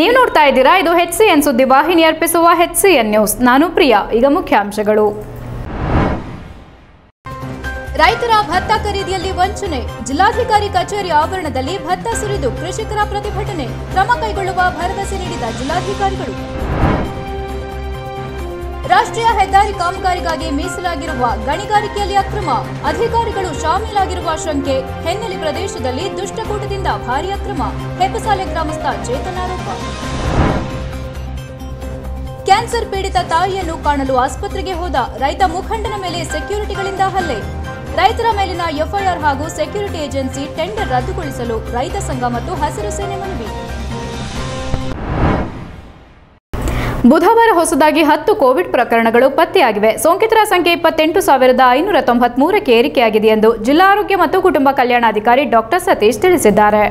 ನೀವು ನೋಡ್ತಾ ಇದ್ದೀರಾ ಇದು ಹೆಚ್ ಸಿ ಎನ್ ಸುದ್ದಿ ವಾಹಿನಿ ಅರ್ಪಿಸುವ ಹೆಚ್ ಸಿ ಎನ್ ನ್ಯೂಸ್ ನಾನು ಪ್ರಿಯಾ ಈಗ ಮುಖ್ಯಾಂಶಗಳು ರೈತರ ಭತ್ತ ಖರೀದಿಯಲ್ಲಿ ವಂಚನೆ ಜಿಲ್ಲಾಧಿಕಾರಿ ಕಚೇರಿ ಆವರಣದಲ್ಲಿ ಭತ್ತ ಸುರಿದು ಕೃಷಿಕರ ಪ್ರತಿಭಟನೆ ಕ್ರಮ ಕೈಗೊಳ್ಳುವ ಭರವಸೆ ನೀಡಿದ ಜಿಲ್ಲಾಧಿಕಾರಿಗಳು ರಾಷ್ಟ್ರೀಯ ಹೆದ್ದಾರಿ ಕಾಮಗಾರಿಗಾಗಿ ಮೀಸಲಾಗಿರುವ ಗಣಿಗಾರಿಕೆಯಲ್ಲಿ ಅಕ್ರಮ ಅಧಿಕಾರಿಗಳು ಶಾಮೀಲಾಗಿರುವ ಶಂಕೆ ಹೆನ್ನಲಿ ಪ್ರದೇಶದಲ್ಲಿ ದುಷ್ಟಕೂಟದಿಂದ ಭಾರೀ ಅಕ್ರಮ ಹೆಬ್ಬಸಾಲೆ ಗ್ರಾಮಸ್ಥ ಚೇತನ್ ಆರೋಪ ಕ್ಯಾನ್ಸರ್ ಪೀಡಿತ ತಾಯಿಯನ್ನು ಕಾಣಲು ಆಸ್ಪತ್ರೆಗೆ ಹೋದ ರೈತ ಮುಖಂಡನ ಮೇಲೆ ಸೆಕ್ಯೂರಿಟಿಗಳಿಂದ ಹಲ್ಲೆ ರೈತರ ಮೇಲಿನ ಎಫ್ಐಆರ್ ಹಾಗೂ ಸೆಕ್ಯೂರಿಟಿ ಏಜೆನ್ಸಿ ಟೆಂಡರ್ ರದ್ದುಗೊಳಿಸಲು ರೈತ ಸಂಘ ಮತ್ತು ಹಸಿರು ಸೇನೆ ಮನವಿ ಬುಧವಾರ ಹೊಸದಾಗಿ ಹತ್ತು ಕೋವಿಡ್ ಪ್ರಕರಣಗಳು ಪತ್ತೆಯಾಗಿವೆ ಸೋಂಕಿತರ ಸಂಖ್ಯೆ ಇಪ್ಪತ್ತೆಂಟು ಸಾವಿರದ ಐನೂರ ತೊಂಬತ್ಮೂರಕ್ಕೆ ಏರಿಕೆಯಾಗಿದೆ ಎಂದು ಜಿಲ್ಲಾ ಆರೋಗ್ಯ ಮತ್ತು ಕುಟುಂಬ ಕಲ್ಯಾಣಾಧಿಕಾರಿ ಡಾಕ್ಟರ್ ಸತೀಶ್ ತಿಳಿಸಿದ್ದಾರೆ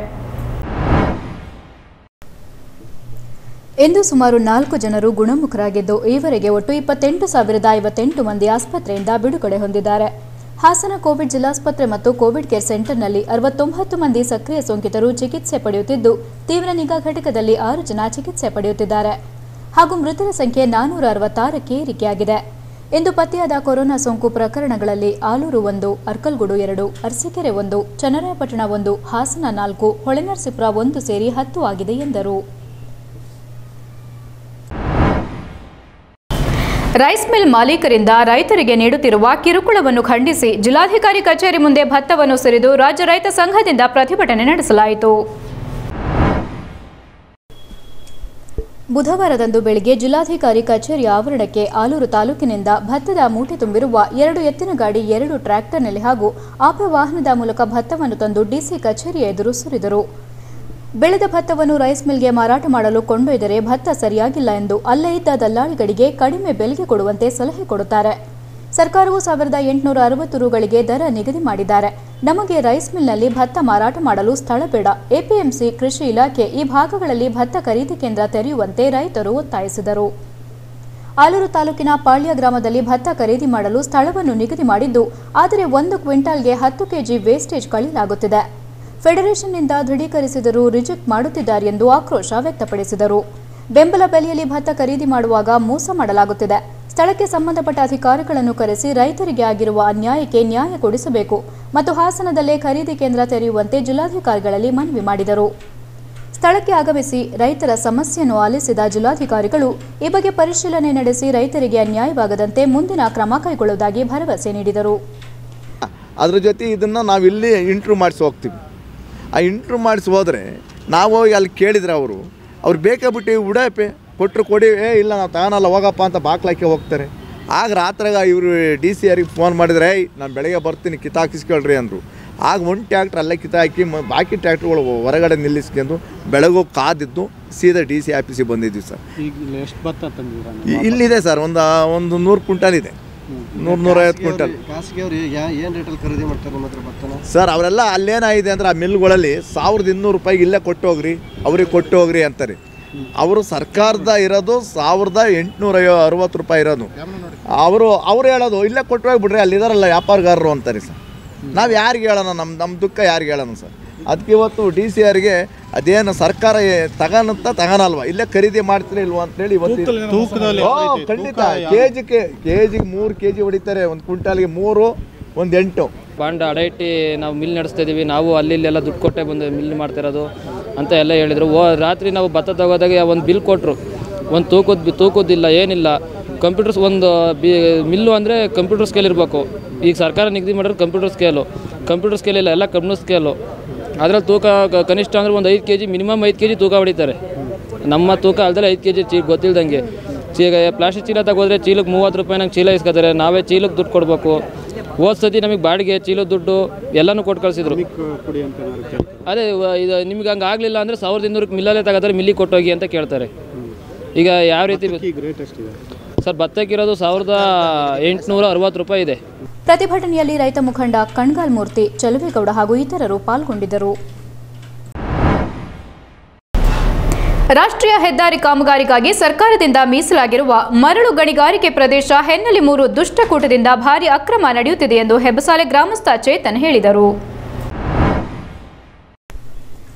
ಇಂದು ಸುಮಾರು ನಾಲ್ಕು ಜನರು ಗುಣಮುಖರಾಗಿದ್ದು ಈವರೆಗೆ ಒಟ್ಟು ಇಪ್ಪತ್ತೆಂಟು ಸಾವಿರದ ಐವತ್ತೆಂಟು ಮಂದಿ ಆಸ್ಪತ್ರೆಯಿಂದ ಬಿಡುಗಡೆ ಹೊಂದಿದ್ದಾರೆ ಹಾಸನ ಕೋವಿಡ್ ಜಿಲ್ಲಾಸ್ಪತ್ರೆ ಮತ್ತು ಕೋವಿಡ್ ಕೇರ್ ಸೆಂಟರ್ನಲ್ಲಿ ಅರವತ್ತೊಂಬತ್ತು ಮಂದಿ ಸಕ್ರಿಯ ಸೋಂಕಿತರು ಚಿಕಿತ್ಸೆ ಪಡೆಯುತ್ತಿದ್ದು ತೀವ್ರ ನಿಗಾ ಘಟಕದಲ್ಲಿ ಆರು ಜನ ಚಿಕಿತ್ಸೆ ಪಡೆಯುತ್ತಿದ್ದಾರೆ ಹಾಗೂ ಮೃತರ ಸಂಖ್ಯೆ ನಾನೂರ ಅರವತ್ತಾರಕ್ಕೆ ಏರಿಕೆಯಾಗಿದೆ ಇಂದು ಪತ್ತೆಯಾದ ಕೊರೋನಾ ಸೋಂಕು ಪ್ರಕರಣಗಳಲ್ಲಿ ಆಲೂರು ಒಂದು ಅರ್ಕಲ್ಗೂಡು ಎರಡು ಅರಸೀಕೆರೆ ಒಂದು ಚನ್ನರಾಯಪಟ್ಟಣ ಒಂದು ಹಾಸನ ನಾಲ್ಕು ಹೊಳೆನರಸೀಪುರ ಒಂದು ಸೇರಿ ಹತ್ತು ಆಗಿದೆ ಎಂದರು ರೈಸ್ ಮಿಲ್ ಮಾಲೀಕರಿಂದ ರೈತರಿಗೆ ನೀಡುತ್ತಿರುವ ಕಿರುಕುಳವನ್ನು ಖಂಡಿಸಿ ಜಿಲ್ಲಾಧಿಕಾರಿ ಕಚೇರಿ ಮುಂದೆ ಭತ್ತವನ್ನು ಸುರಿದು ರಾಜ್ಯ ರೈತ ಸಂಘದಿಂದ ಪ್ರತಿಭಟನೆ ನಡೆಸಲಾಯಿತು ಬುಧವಾರದಂದು ಬೆಳಿಗ್ಗೆ ಜಿಲ್ಲಾಧಿಕಾರಿ ಕಚೇರಿ ಆವರಣಕ್ಕೆ ಆಲೂರು ತಾಲೂಕಿನಿಂದ ಭತ್ತದ ಮೂಟೆ ತುಂಬಿರುವ ಎರಡು ಎತ್ತಿನ ಗಾಡಿ ಎರಡು ಟ್ರ್ಯಾಕ್ಟರ್ನಲ್ಲಿ ಹಾಗೂ ಆಪ ವಾಹನದ ಮೂಲಕ ಭತ್ತವನ್ನು ತಂದು ಡಿಸಿ ಕಚೇರಿಯ ಎದುರು ಸುರಿದರು ಬೆಳೆದ ಭತ್ತವನ್ನು ರೈಸ್ ಮಿಲ್ಗೆ ಮಾರಾಟ ಮಾಡಲು ಕೊಂಡೊಯ್ದರೆ ಭತ್ತ ಸರಿಯಾಗಿಲ್ಲ ಎಂದು ಅಲ್ಲೇ ಇದ್ದ ದಲ್ಲಾಳಿಗಳಿಗೆ ಕಡಿಮೆ ಬೆಲೆಗೆ ಕೊಡುವಂತೆ ಸಲಹೆ ಕೊಡುತ್ತಾರೆ ಸರ್ಕಾರವು ಸಾವಿರದ ಎಂಟುನೂರ ಅರವತ್ತು ರುಗಳಿಗೆ ದರ ನಿಗದಿ ಮಾಡಿದ್ದಾರೆ ನಮಗೆ ರೈಸ್ ಮಿಲ್ನಲ್ಲಿ ಭತ್ತ ಮಾರಾಟ ಮಾಡಲು ಸ್ಥಳ ಬೇಡ ಎಪಿಎಂಸಿ ಕೃಷಿ ಇಲಾಖೆ ಈ ಭಾಗಗಳಲ್ಲಿ ಭತ್ತ ಖರೀದಿ ಕೇಂದ್ರ ತೆರೆಯುವಂತೆ ರೈತರು ಒತ್ತಾಯಿಸಿದರು ಆಲೂರು ತಾಲೂಕಿನ ಪಾಳ್ಯ ಗ್ರಾಮದಲ್ಲಿ ಭತ್ತ ಖರೀದಿ ಮಾಡಲು ಸ್ಥಳವನ್ನು ನಿಗದಿ ಮಾಡಿದ್ದು ಆದರೆ ಒಂದು ಕ್ವಿಂಟಾಲ್ಗೆ ಹತ್ತು ಕೆಜಿ ವೇಸ್ಟೇಜ್ ಕಳೆಯಲಾಗುತ್ತಿದೆ ಫೆಡರೇಷನ್ನಿಂದ ದೃಢೀಕರಿಸಿದರೂ ರಿಜೆಕ್ಟ್ ಮಾಡುತ್ತಿದ್ದಾರೆ ಎಂದು ಆಕ್ರೋಶ ವ್ಯಕ್ತಪಡಿಸಿದರು ಬೆಂಬಲ ಬೆಲೆಯಲ್ಲಿ ಭತ್ತ ಖರೀದಿ ಮಾಡುವಾಗ ಮೋಸ ಮಾಡಲಾಗುತ್ತಿದೆ ಸ್ಥಳಕ್ಕೆ ಸಂಬಂಧಪಟ್ಟ ಅಧಿಕಾರಿಗಳನ್ನು ಕರೆಸಿ ರೈತರಿಗೆ ಆಗಿರುವ ಅನ್ಯಾಯಕ್ಕೆ ನ್ಯಾಯ ಕೊಡಿಸಬೇಕು ಮತ್ತು ಹಾಸನದಲ್ಲೇ ಖರೀದಿ ಕೇಂದ್ರ ತೆರೆಯುವಂತೆ ಜಿಲ್ಲಾಧಿಕಾರಿಗಳಲ್ಲಿ ಮನವಿ ಮಾಡಿದರು ಸ್ಥಳಕ್ಕೆ ಆಗಮಿಸಿ ರೈತರ ಸಮಸ್ಯೆಯನ್ನು ಆಲಿಸಿದ ಜಿಲ್ಲಾಧಿಕಾರಿಗಳು ಈ ಬಗ್ಗೆ ಪರಿಶೀಲನೆ ನಡೆಸಿ ರೈತರಿಗೆ ಅನ್ಯಾಯವಾಗದಂತೆ ಮುಂದಿನ ಕ್ರಮ ಕೈಗೊಳ್ಳುವುದಾಗಿ ಭರವಸೆ ನೀಡಿದರು ಅದ್ರ ಜೊತೆ ಇದನ್ನು ನಾವು ಇಲ್ಲಿ ಇಂಟ್ರೂ ಮಾಡಿಸಿ ಹೋಗ್ತೀವಿ ಆ ಇಂಟ್ರೂ ಮಾಡಿಸಿ ಹೋದರೆ ನಾವು ಹೋಗಿ ಅಲ್ಲಿ ಕೇಳಿದ್ರೆ ಅವರು ಅವ್ರು ಬೇಕಾ ಬಿಟ್ಟು ಉಡಾಪೆ ಕೊಟ್ಟರು ಕೊಡಿ ಏ ಇಲ್ಲ ನಾವು ತಗೊಳಲ್ಲ ಹೋಗಪ್ಪ ಅಂತ ಬಾಕ್ಲಾಕಿ ಹೋಗ್ತಾರೆ ಆಗ ರಾತ್ರಾಗ ಇವರು ಡಿ ಸಿ ಆರಿಗೆ ಫೋನ್ ಮಾಡಿದ್ರೆ ಏಯ್ ನಾನು ಬೆಳಗ್ಗೆ ಬರ್ತೀನಿ ಕಿತ್ತಾಕಿಸ್ಕೊಳ್ರಿ ಅಂದರು ಆಗ ಒಂದು ಟ್ಯಾಕ್ಟ್ರ್ ಅಲ್ಲೇ ಕಿತ್ತಾಕಿ ಮ ಬಾಕಿ ಟ್ಯಾಕ್ಟ್ರುಗಳು ಹೊರಗಡೆ ನಿಲ್ಲಿಸ್ಕೊಂಡು ಬೆಳಗ್ಗೆ ಕಾದಿದ್ದು ಸೀದಾ ಡಿ ಸಿ ಆಫೀಸಿಗೆ ಬಂದಿದ್ವಿ ಸರ್ ಈಗ ಇಲ್ಲಿ ಎಷ್ಟು ಭತ್ತ ತಂದಿದ್ದೀರಾ ಇ- ಇಲ್ಲಿದೆ ಸರ್ ಒಂದು ಒಂದು ನೂರು ಕ್ವಿಂಟಲ್ ಇದೆ ನೂರು ನೂರೈವತ್ತು ಕ್ವಿಂಟಲ್ ಖಾಸಗಿ ಅವ್ರು ಯಾ ಏನು ರೇಟಲ್ಲಿ ಖರೀದಿ ಮಾಡ್ತಾರೆ ನಿಮ್ಮ ಹತ್ರ ಭತ್ತನ ಸರ್ ಅವರೆಲ್ಲ ಅಲ್ಲೇನಾಗಿದೆ ಅಂದ್ರೆ ಆ ಮಿಲ್ಗಳಲ್ಲಿ ಸಾವಿರದ ಇನ್ನೂರು ರೂಪಾಯಿಗೆ ಇಲ್ಲೇ ಕೊಟ್ಟು ಹೋಗ್ರಿ ಅವ್ರಿಗೆ ಕೊಟ್ಟು ಹೋಗ್ರಿ ಅಂತಾರೆ ಅವರು ಸರ್ಕಾರದ ಇರೋದು ಸಾವಿರದ ಎಂಟುನೂರ ಅರವತ್ತು ರೂಪಾಯಿ ಇರೋದು ಅವರು ಅವ್ರು ಹೇಳೋದು ಇಲ್ಲೇ ಕೊಟ್ಟು ಹೋಗ್ಬಿಡ್ರಿ ಅಲ್ಲಿದಾರಲ್ಲ ವ್ಯಾಪಾರಗಾರರು ಅಂತಾರೆ ಸರ್ ನಾವು ಯಾರಿಗೆ ಹೇಳೋಣ ನಮ್ಮ ನಮ್ಮ ದುಃಖ ಯಾರಿಗೆ ಹೇಳೋಣ ಸರ್ ಅದಕ್ಕೆ ಇವತ್ತು ಡಿ ಸಿ ಆರ್ಗೆ ಅದೇನು ಸರ್ಕಾರ ತಗೋನಂತ ತಗೋನಲ್ವಾ ಇಲ್ಲೇ ಖರೀದಿ ಮಾಡ್ತೀರಿ ಇಲ್ವಾ ಅಂತೇಳಿ ಇವತ್ತು ತೂಕದಲ್ಲಿ ಓ, ಖಂಡಿತ ಕೆ ಜಿಗೆ ಕೆ ಜಿಗೆ ಮೂರು ಕೆ ಜಿ ಹೊಡಿತಾರೆ ಒಂದು ಕ್ವಿಂಟಾಲ್ಗೆ ಮೂರು ಒಂದು ಎಂಟು ಬಾಂಡ್ ಅಡ ಇಟ್ಟು ನಾವು ಮಿಲ್ ನಡೆಸ್ತಾ ಇದೀವಿ ನಾವು ಅಲ್ಲಿ ಇಲ್ಲೆಲ್ಲ ದುಡ್ಡು ಕೊಟ್ಟೆ ಬಂದು ಮಿಲ್ ಮಾಡ್ತಿರೋದು ಅಂತ ಎಲ್ಲ ಹೇಳಿದರು ಓ ರಾತ್ರಿ ನಾವು ಭತ್ತ ತಗೋದಾಗ ಒಂದು ಬಿಲ್ ಕೊಟ್ಟರು ಒಂದು ತೂಕದ ತೂಕದ್ದಿಲ್ಲ ಏನಿಲ್ಲ ಕಂಪ್ಯೂಟರ್ಸ್ ಒಂದು ಬಿ ಮಿಲ್ಲು ಅಂದರೆ ಕಂಪ್ಯೂಟರ್ ಸ್ಕೇಲ್ ಇರಬೇಕು ಈಗ ಸರ್ಕಾರ ನಿಗದಿ ಮಾಡಿದ್ರೆ ಕಂಪ್ಯೂಟರ್ ಸ್ಕೇಲು ಕಂಪ್ಯೂಟರ್ ಸ್ಕೇಲ್ ಇಲ್ಲ ಎಲ್ಲ ಕಬ್ಬಿಣ ಸ್ಕೇಲು ಅದ್ರಲ್ಲಿ ತೂಕ ಕ- ಕನಿಷ್ಠ ಅಂದ್ರೆ ಒಂದು ಐದು ಕೆ ಜಿ ಮಿನಿಮಮ್ ಐದು ಕೆ ಜಿ ತೂಕ ಹೊಡಿತಾರೆ ನಮ್ಮ ತೂಕ ಅಲ್ದರೆ ಐದು ಕೆ ಜಿ ಚೀ ಗೊತ್ತಿಲ್ದಂಗೆ ಚೀಗ ಪ್ಲಾಸ್ಟಿಕ್ ಚೀಲ ತಗೋದ್ರೆ ಚೀಲಕ್ಕೆ ಮೂವತ್ತು ರೂಪಾಯಿ ನಂಗೆ ಚೀಲ ಇಸ್ಕೊತಾರೆ ನಾವೇ ಚೀಲಕ್ಕೆ ದುಡ್ಡು ಕೊಡಬೇಕು ಹೋದ ಸತಿ ನಮಗೆ ಬಾಡಿಗೆ ಚೀಲದ ದುಡ್ಡು ಎಲ್ಲನೂ ಕೊಟ್ಟು ಕಳಿಸಿದ್ರು ಕೊಡಿ ಅಂತ ಏನಾದ್ರು ಕೇಳ್ತಾರೆ ಅದೇ ವ- ಇದು ನಿಮ್ಗೆ ಹಂಗೆ ಆಗಲಿಲ್ಲ ಅಂದರೆ ಸಾವಿರದ ಇನ್ನೂರಕ್ಕೆ ಮಿಲ್ಲಲ್ಲೇ ತಗೋತಾರೆ ಮಿಲ್ಲಿಗೆ ಕೊಟ್ಟೋಗಿ ಅಂತ ಕೇಳ್ತಾರೆ ಈಗ ಯಾವ ರೀತಿ ಈಗ ರೇಟ್ ಎಷ್ಟಿದೆ ಸರ್ ಭತ್ತಕ್ಕಿರೋದು ಸಾವಿರದ ಎಂಟುನೂರ ಅರವತ್ತು ರೂಪಾಯಿ ಇದೆ ಪ್ರತಿಭಟನೆಯಲ್ಲಿ ರೈತ ಮುಖಂಡ ಕಣ್ಗಾಲ್ ಮೂರ್ತಿ ಚಲುವೇಗೌಡ ಹಾಗೂ ಇತರರು ಪಾಲ್ಗೊಂಡಿದ್ದರು ರಾಷ್ಟ್ರೀಯ ಹೆದ್ದಾರಿ ಕಾಮಗಾರಿಗಾಗಿ ಸರ್ಕಾರದಿಂದ ಮೀಸಲಾಗಿರುವ ಮರಳು ಗಣಿಗಾರಿಕೆ ಪ್ರದೇಶ ಹೆನ್ನಲಿ ಮೂರು ದುಷ್ಟಕೂಟದಿಂದ ಭಾರಿ ಅಕ್ರಮ ನಡೆಯುತ್ತಿದೆ ಎಂದು ಹೆಬ್ಬಸಾಲೆ ಗ್ರಾಮಸ್ಥ ಚೇತನ್ ಹೇಳಿದರು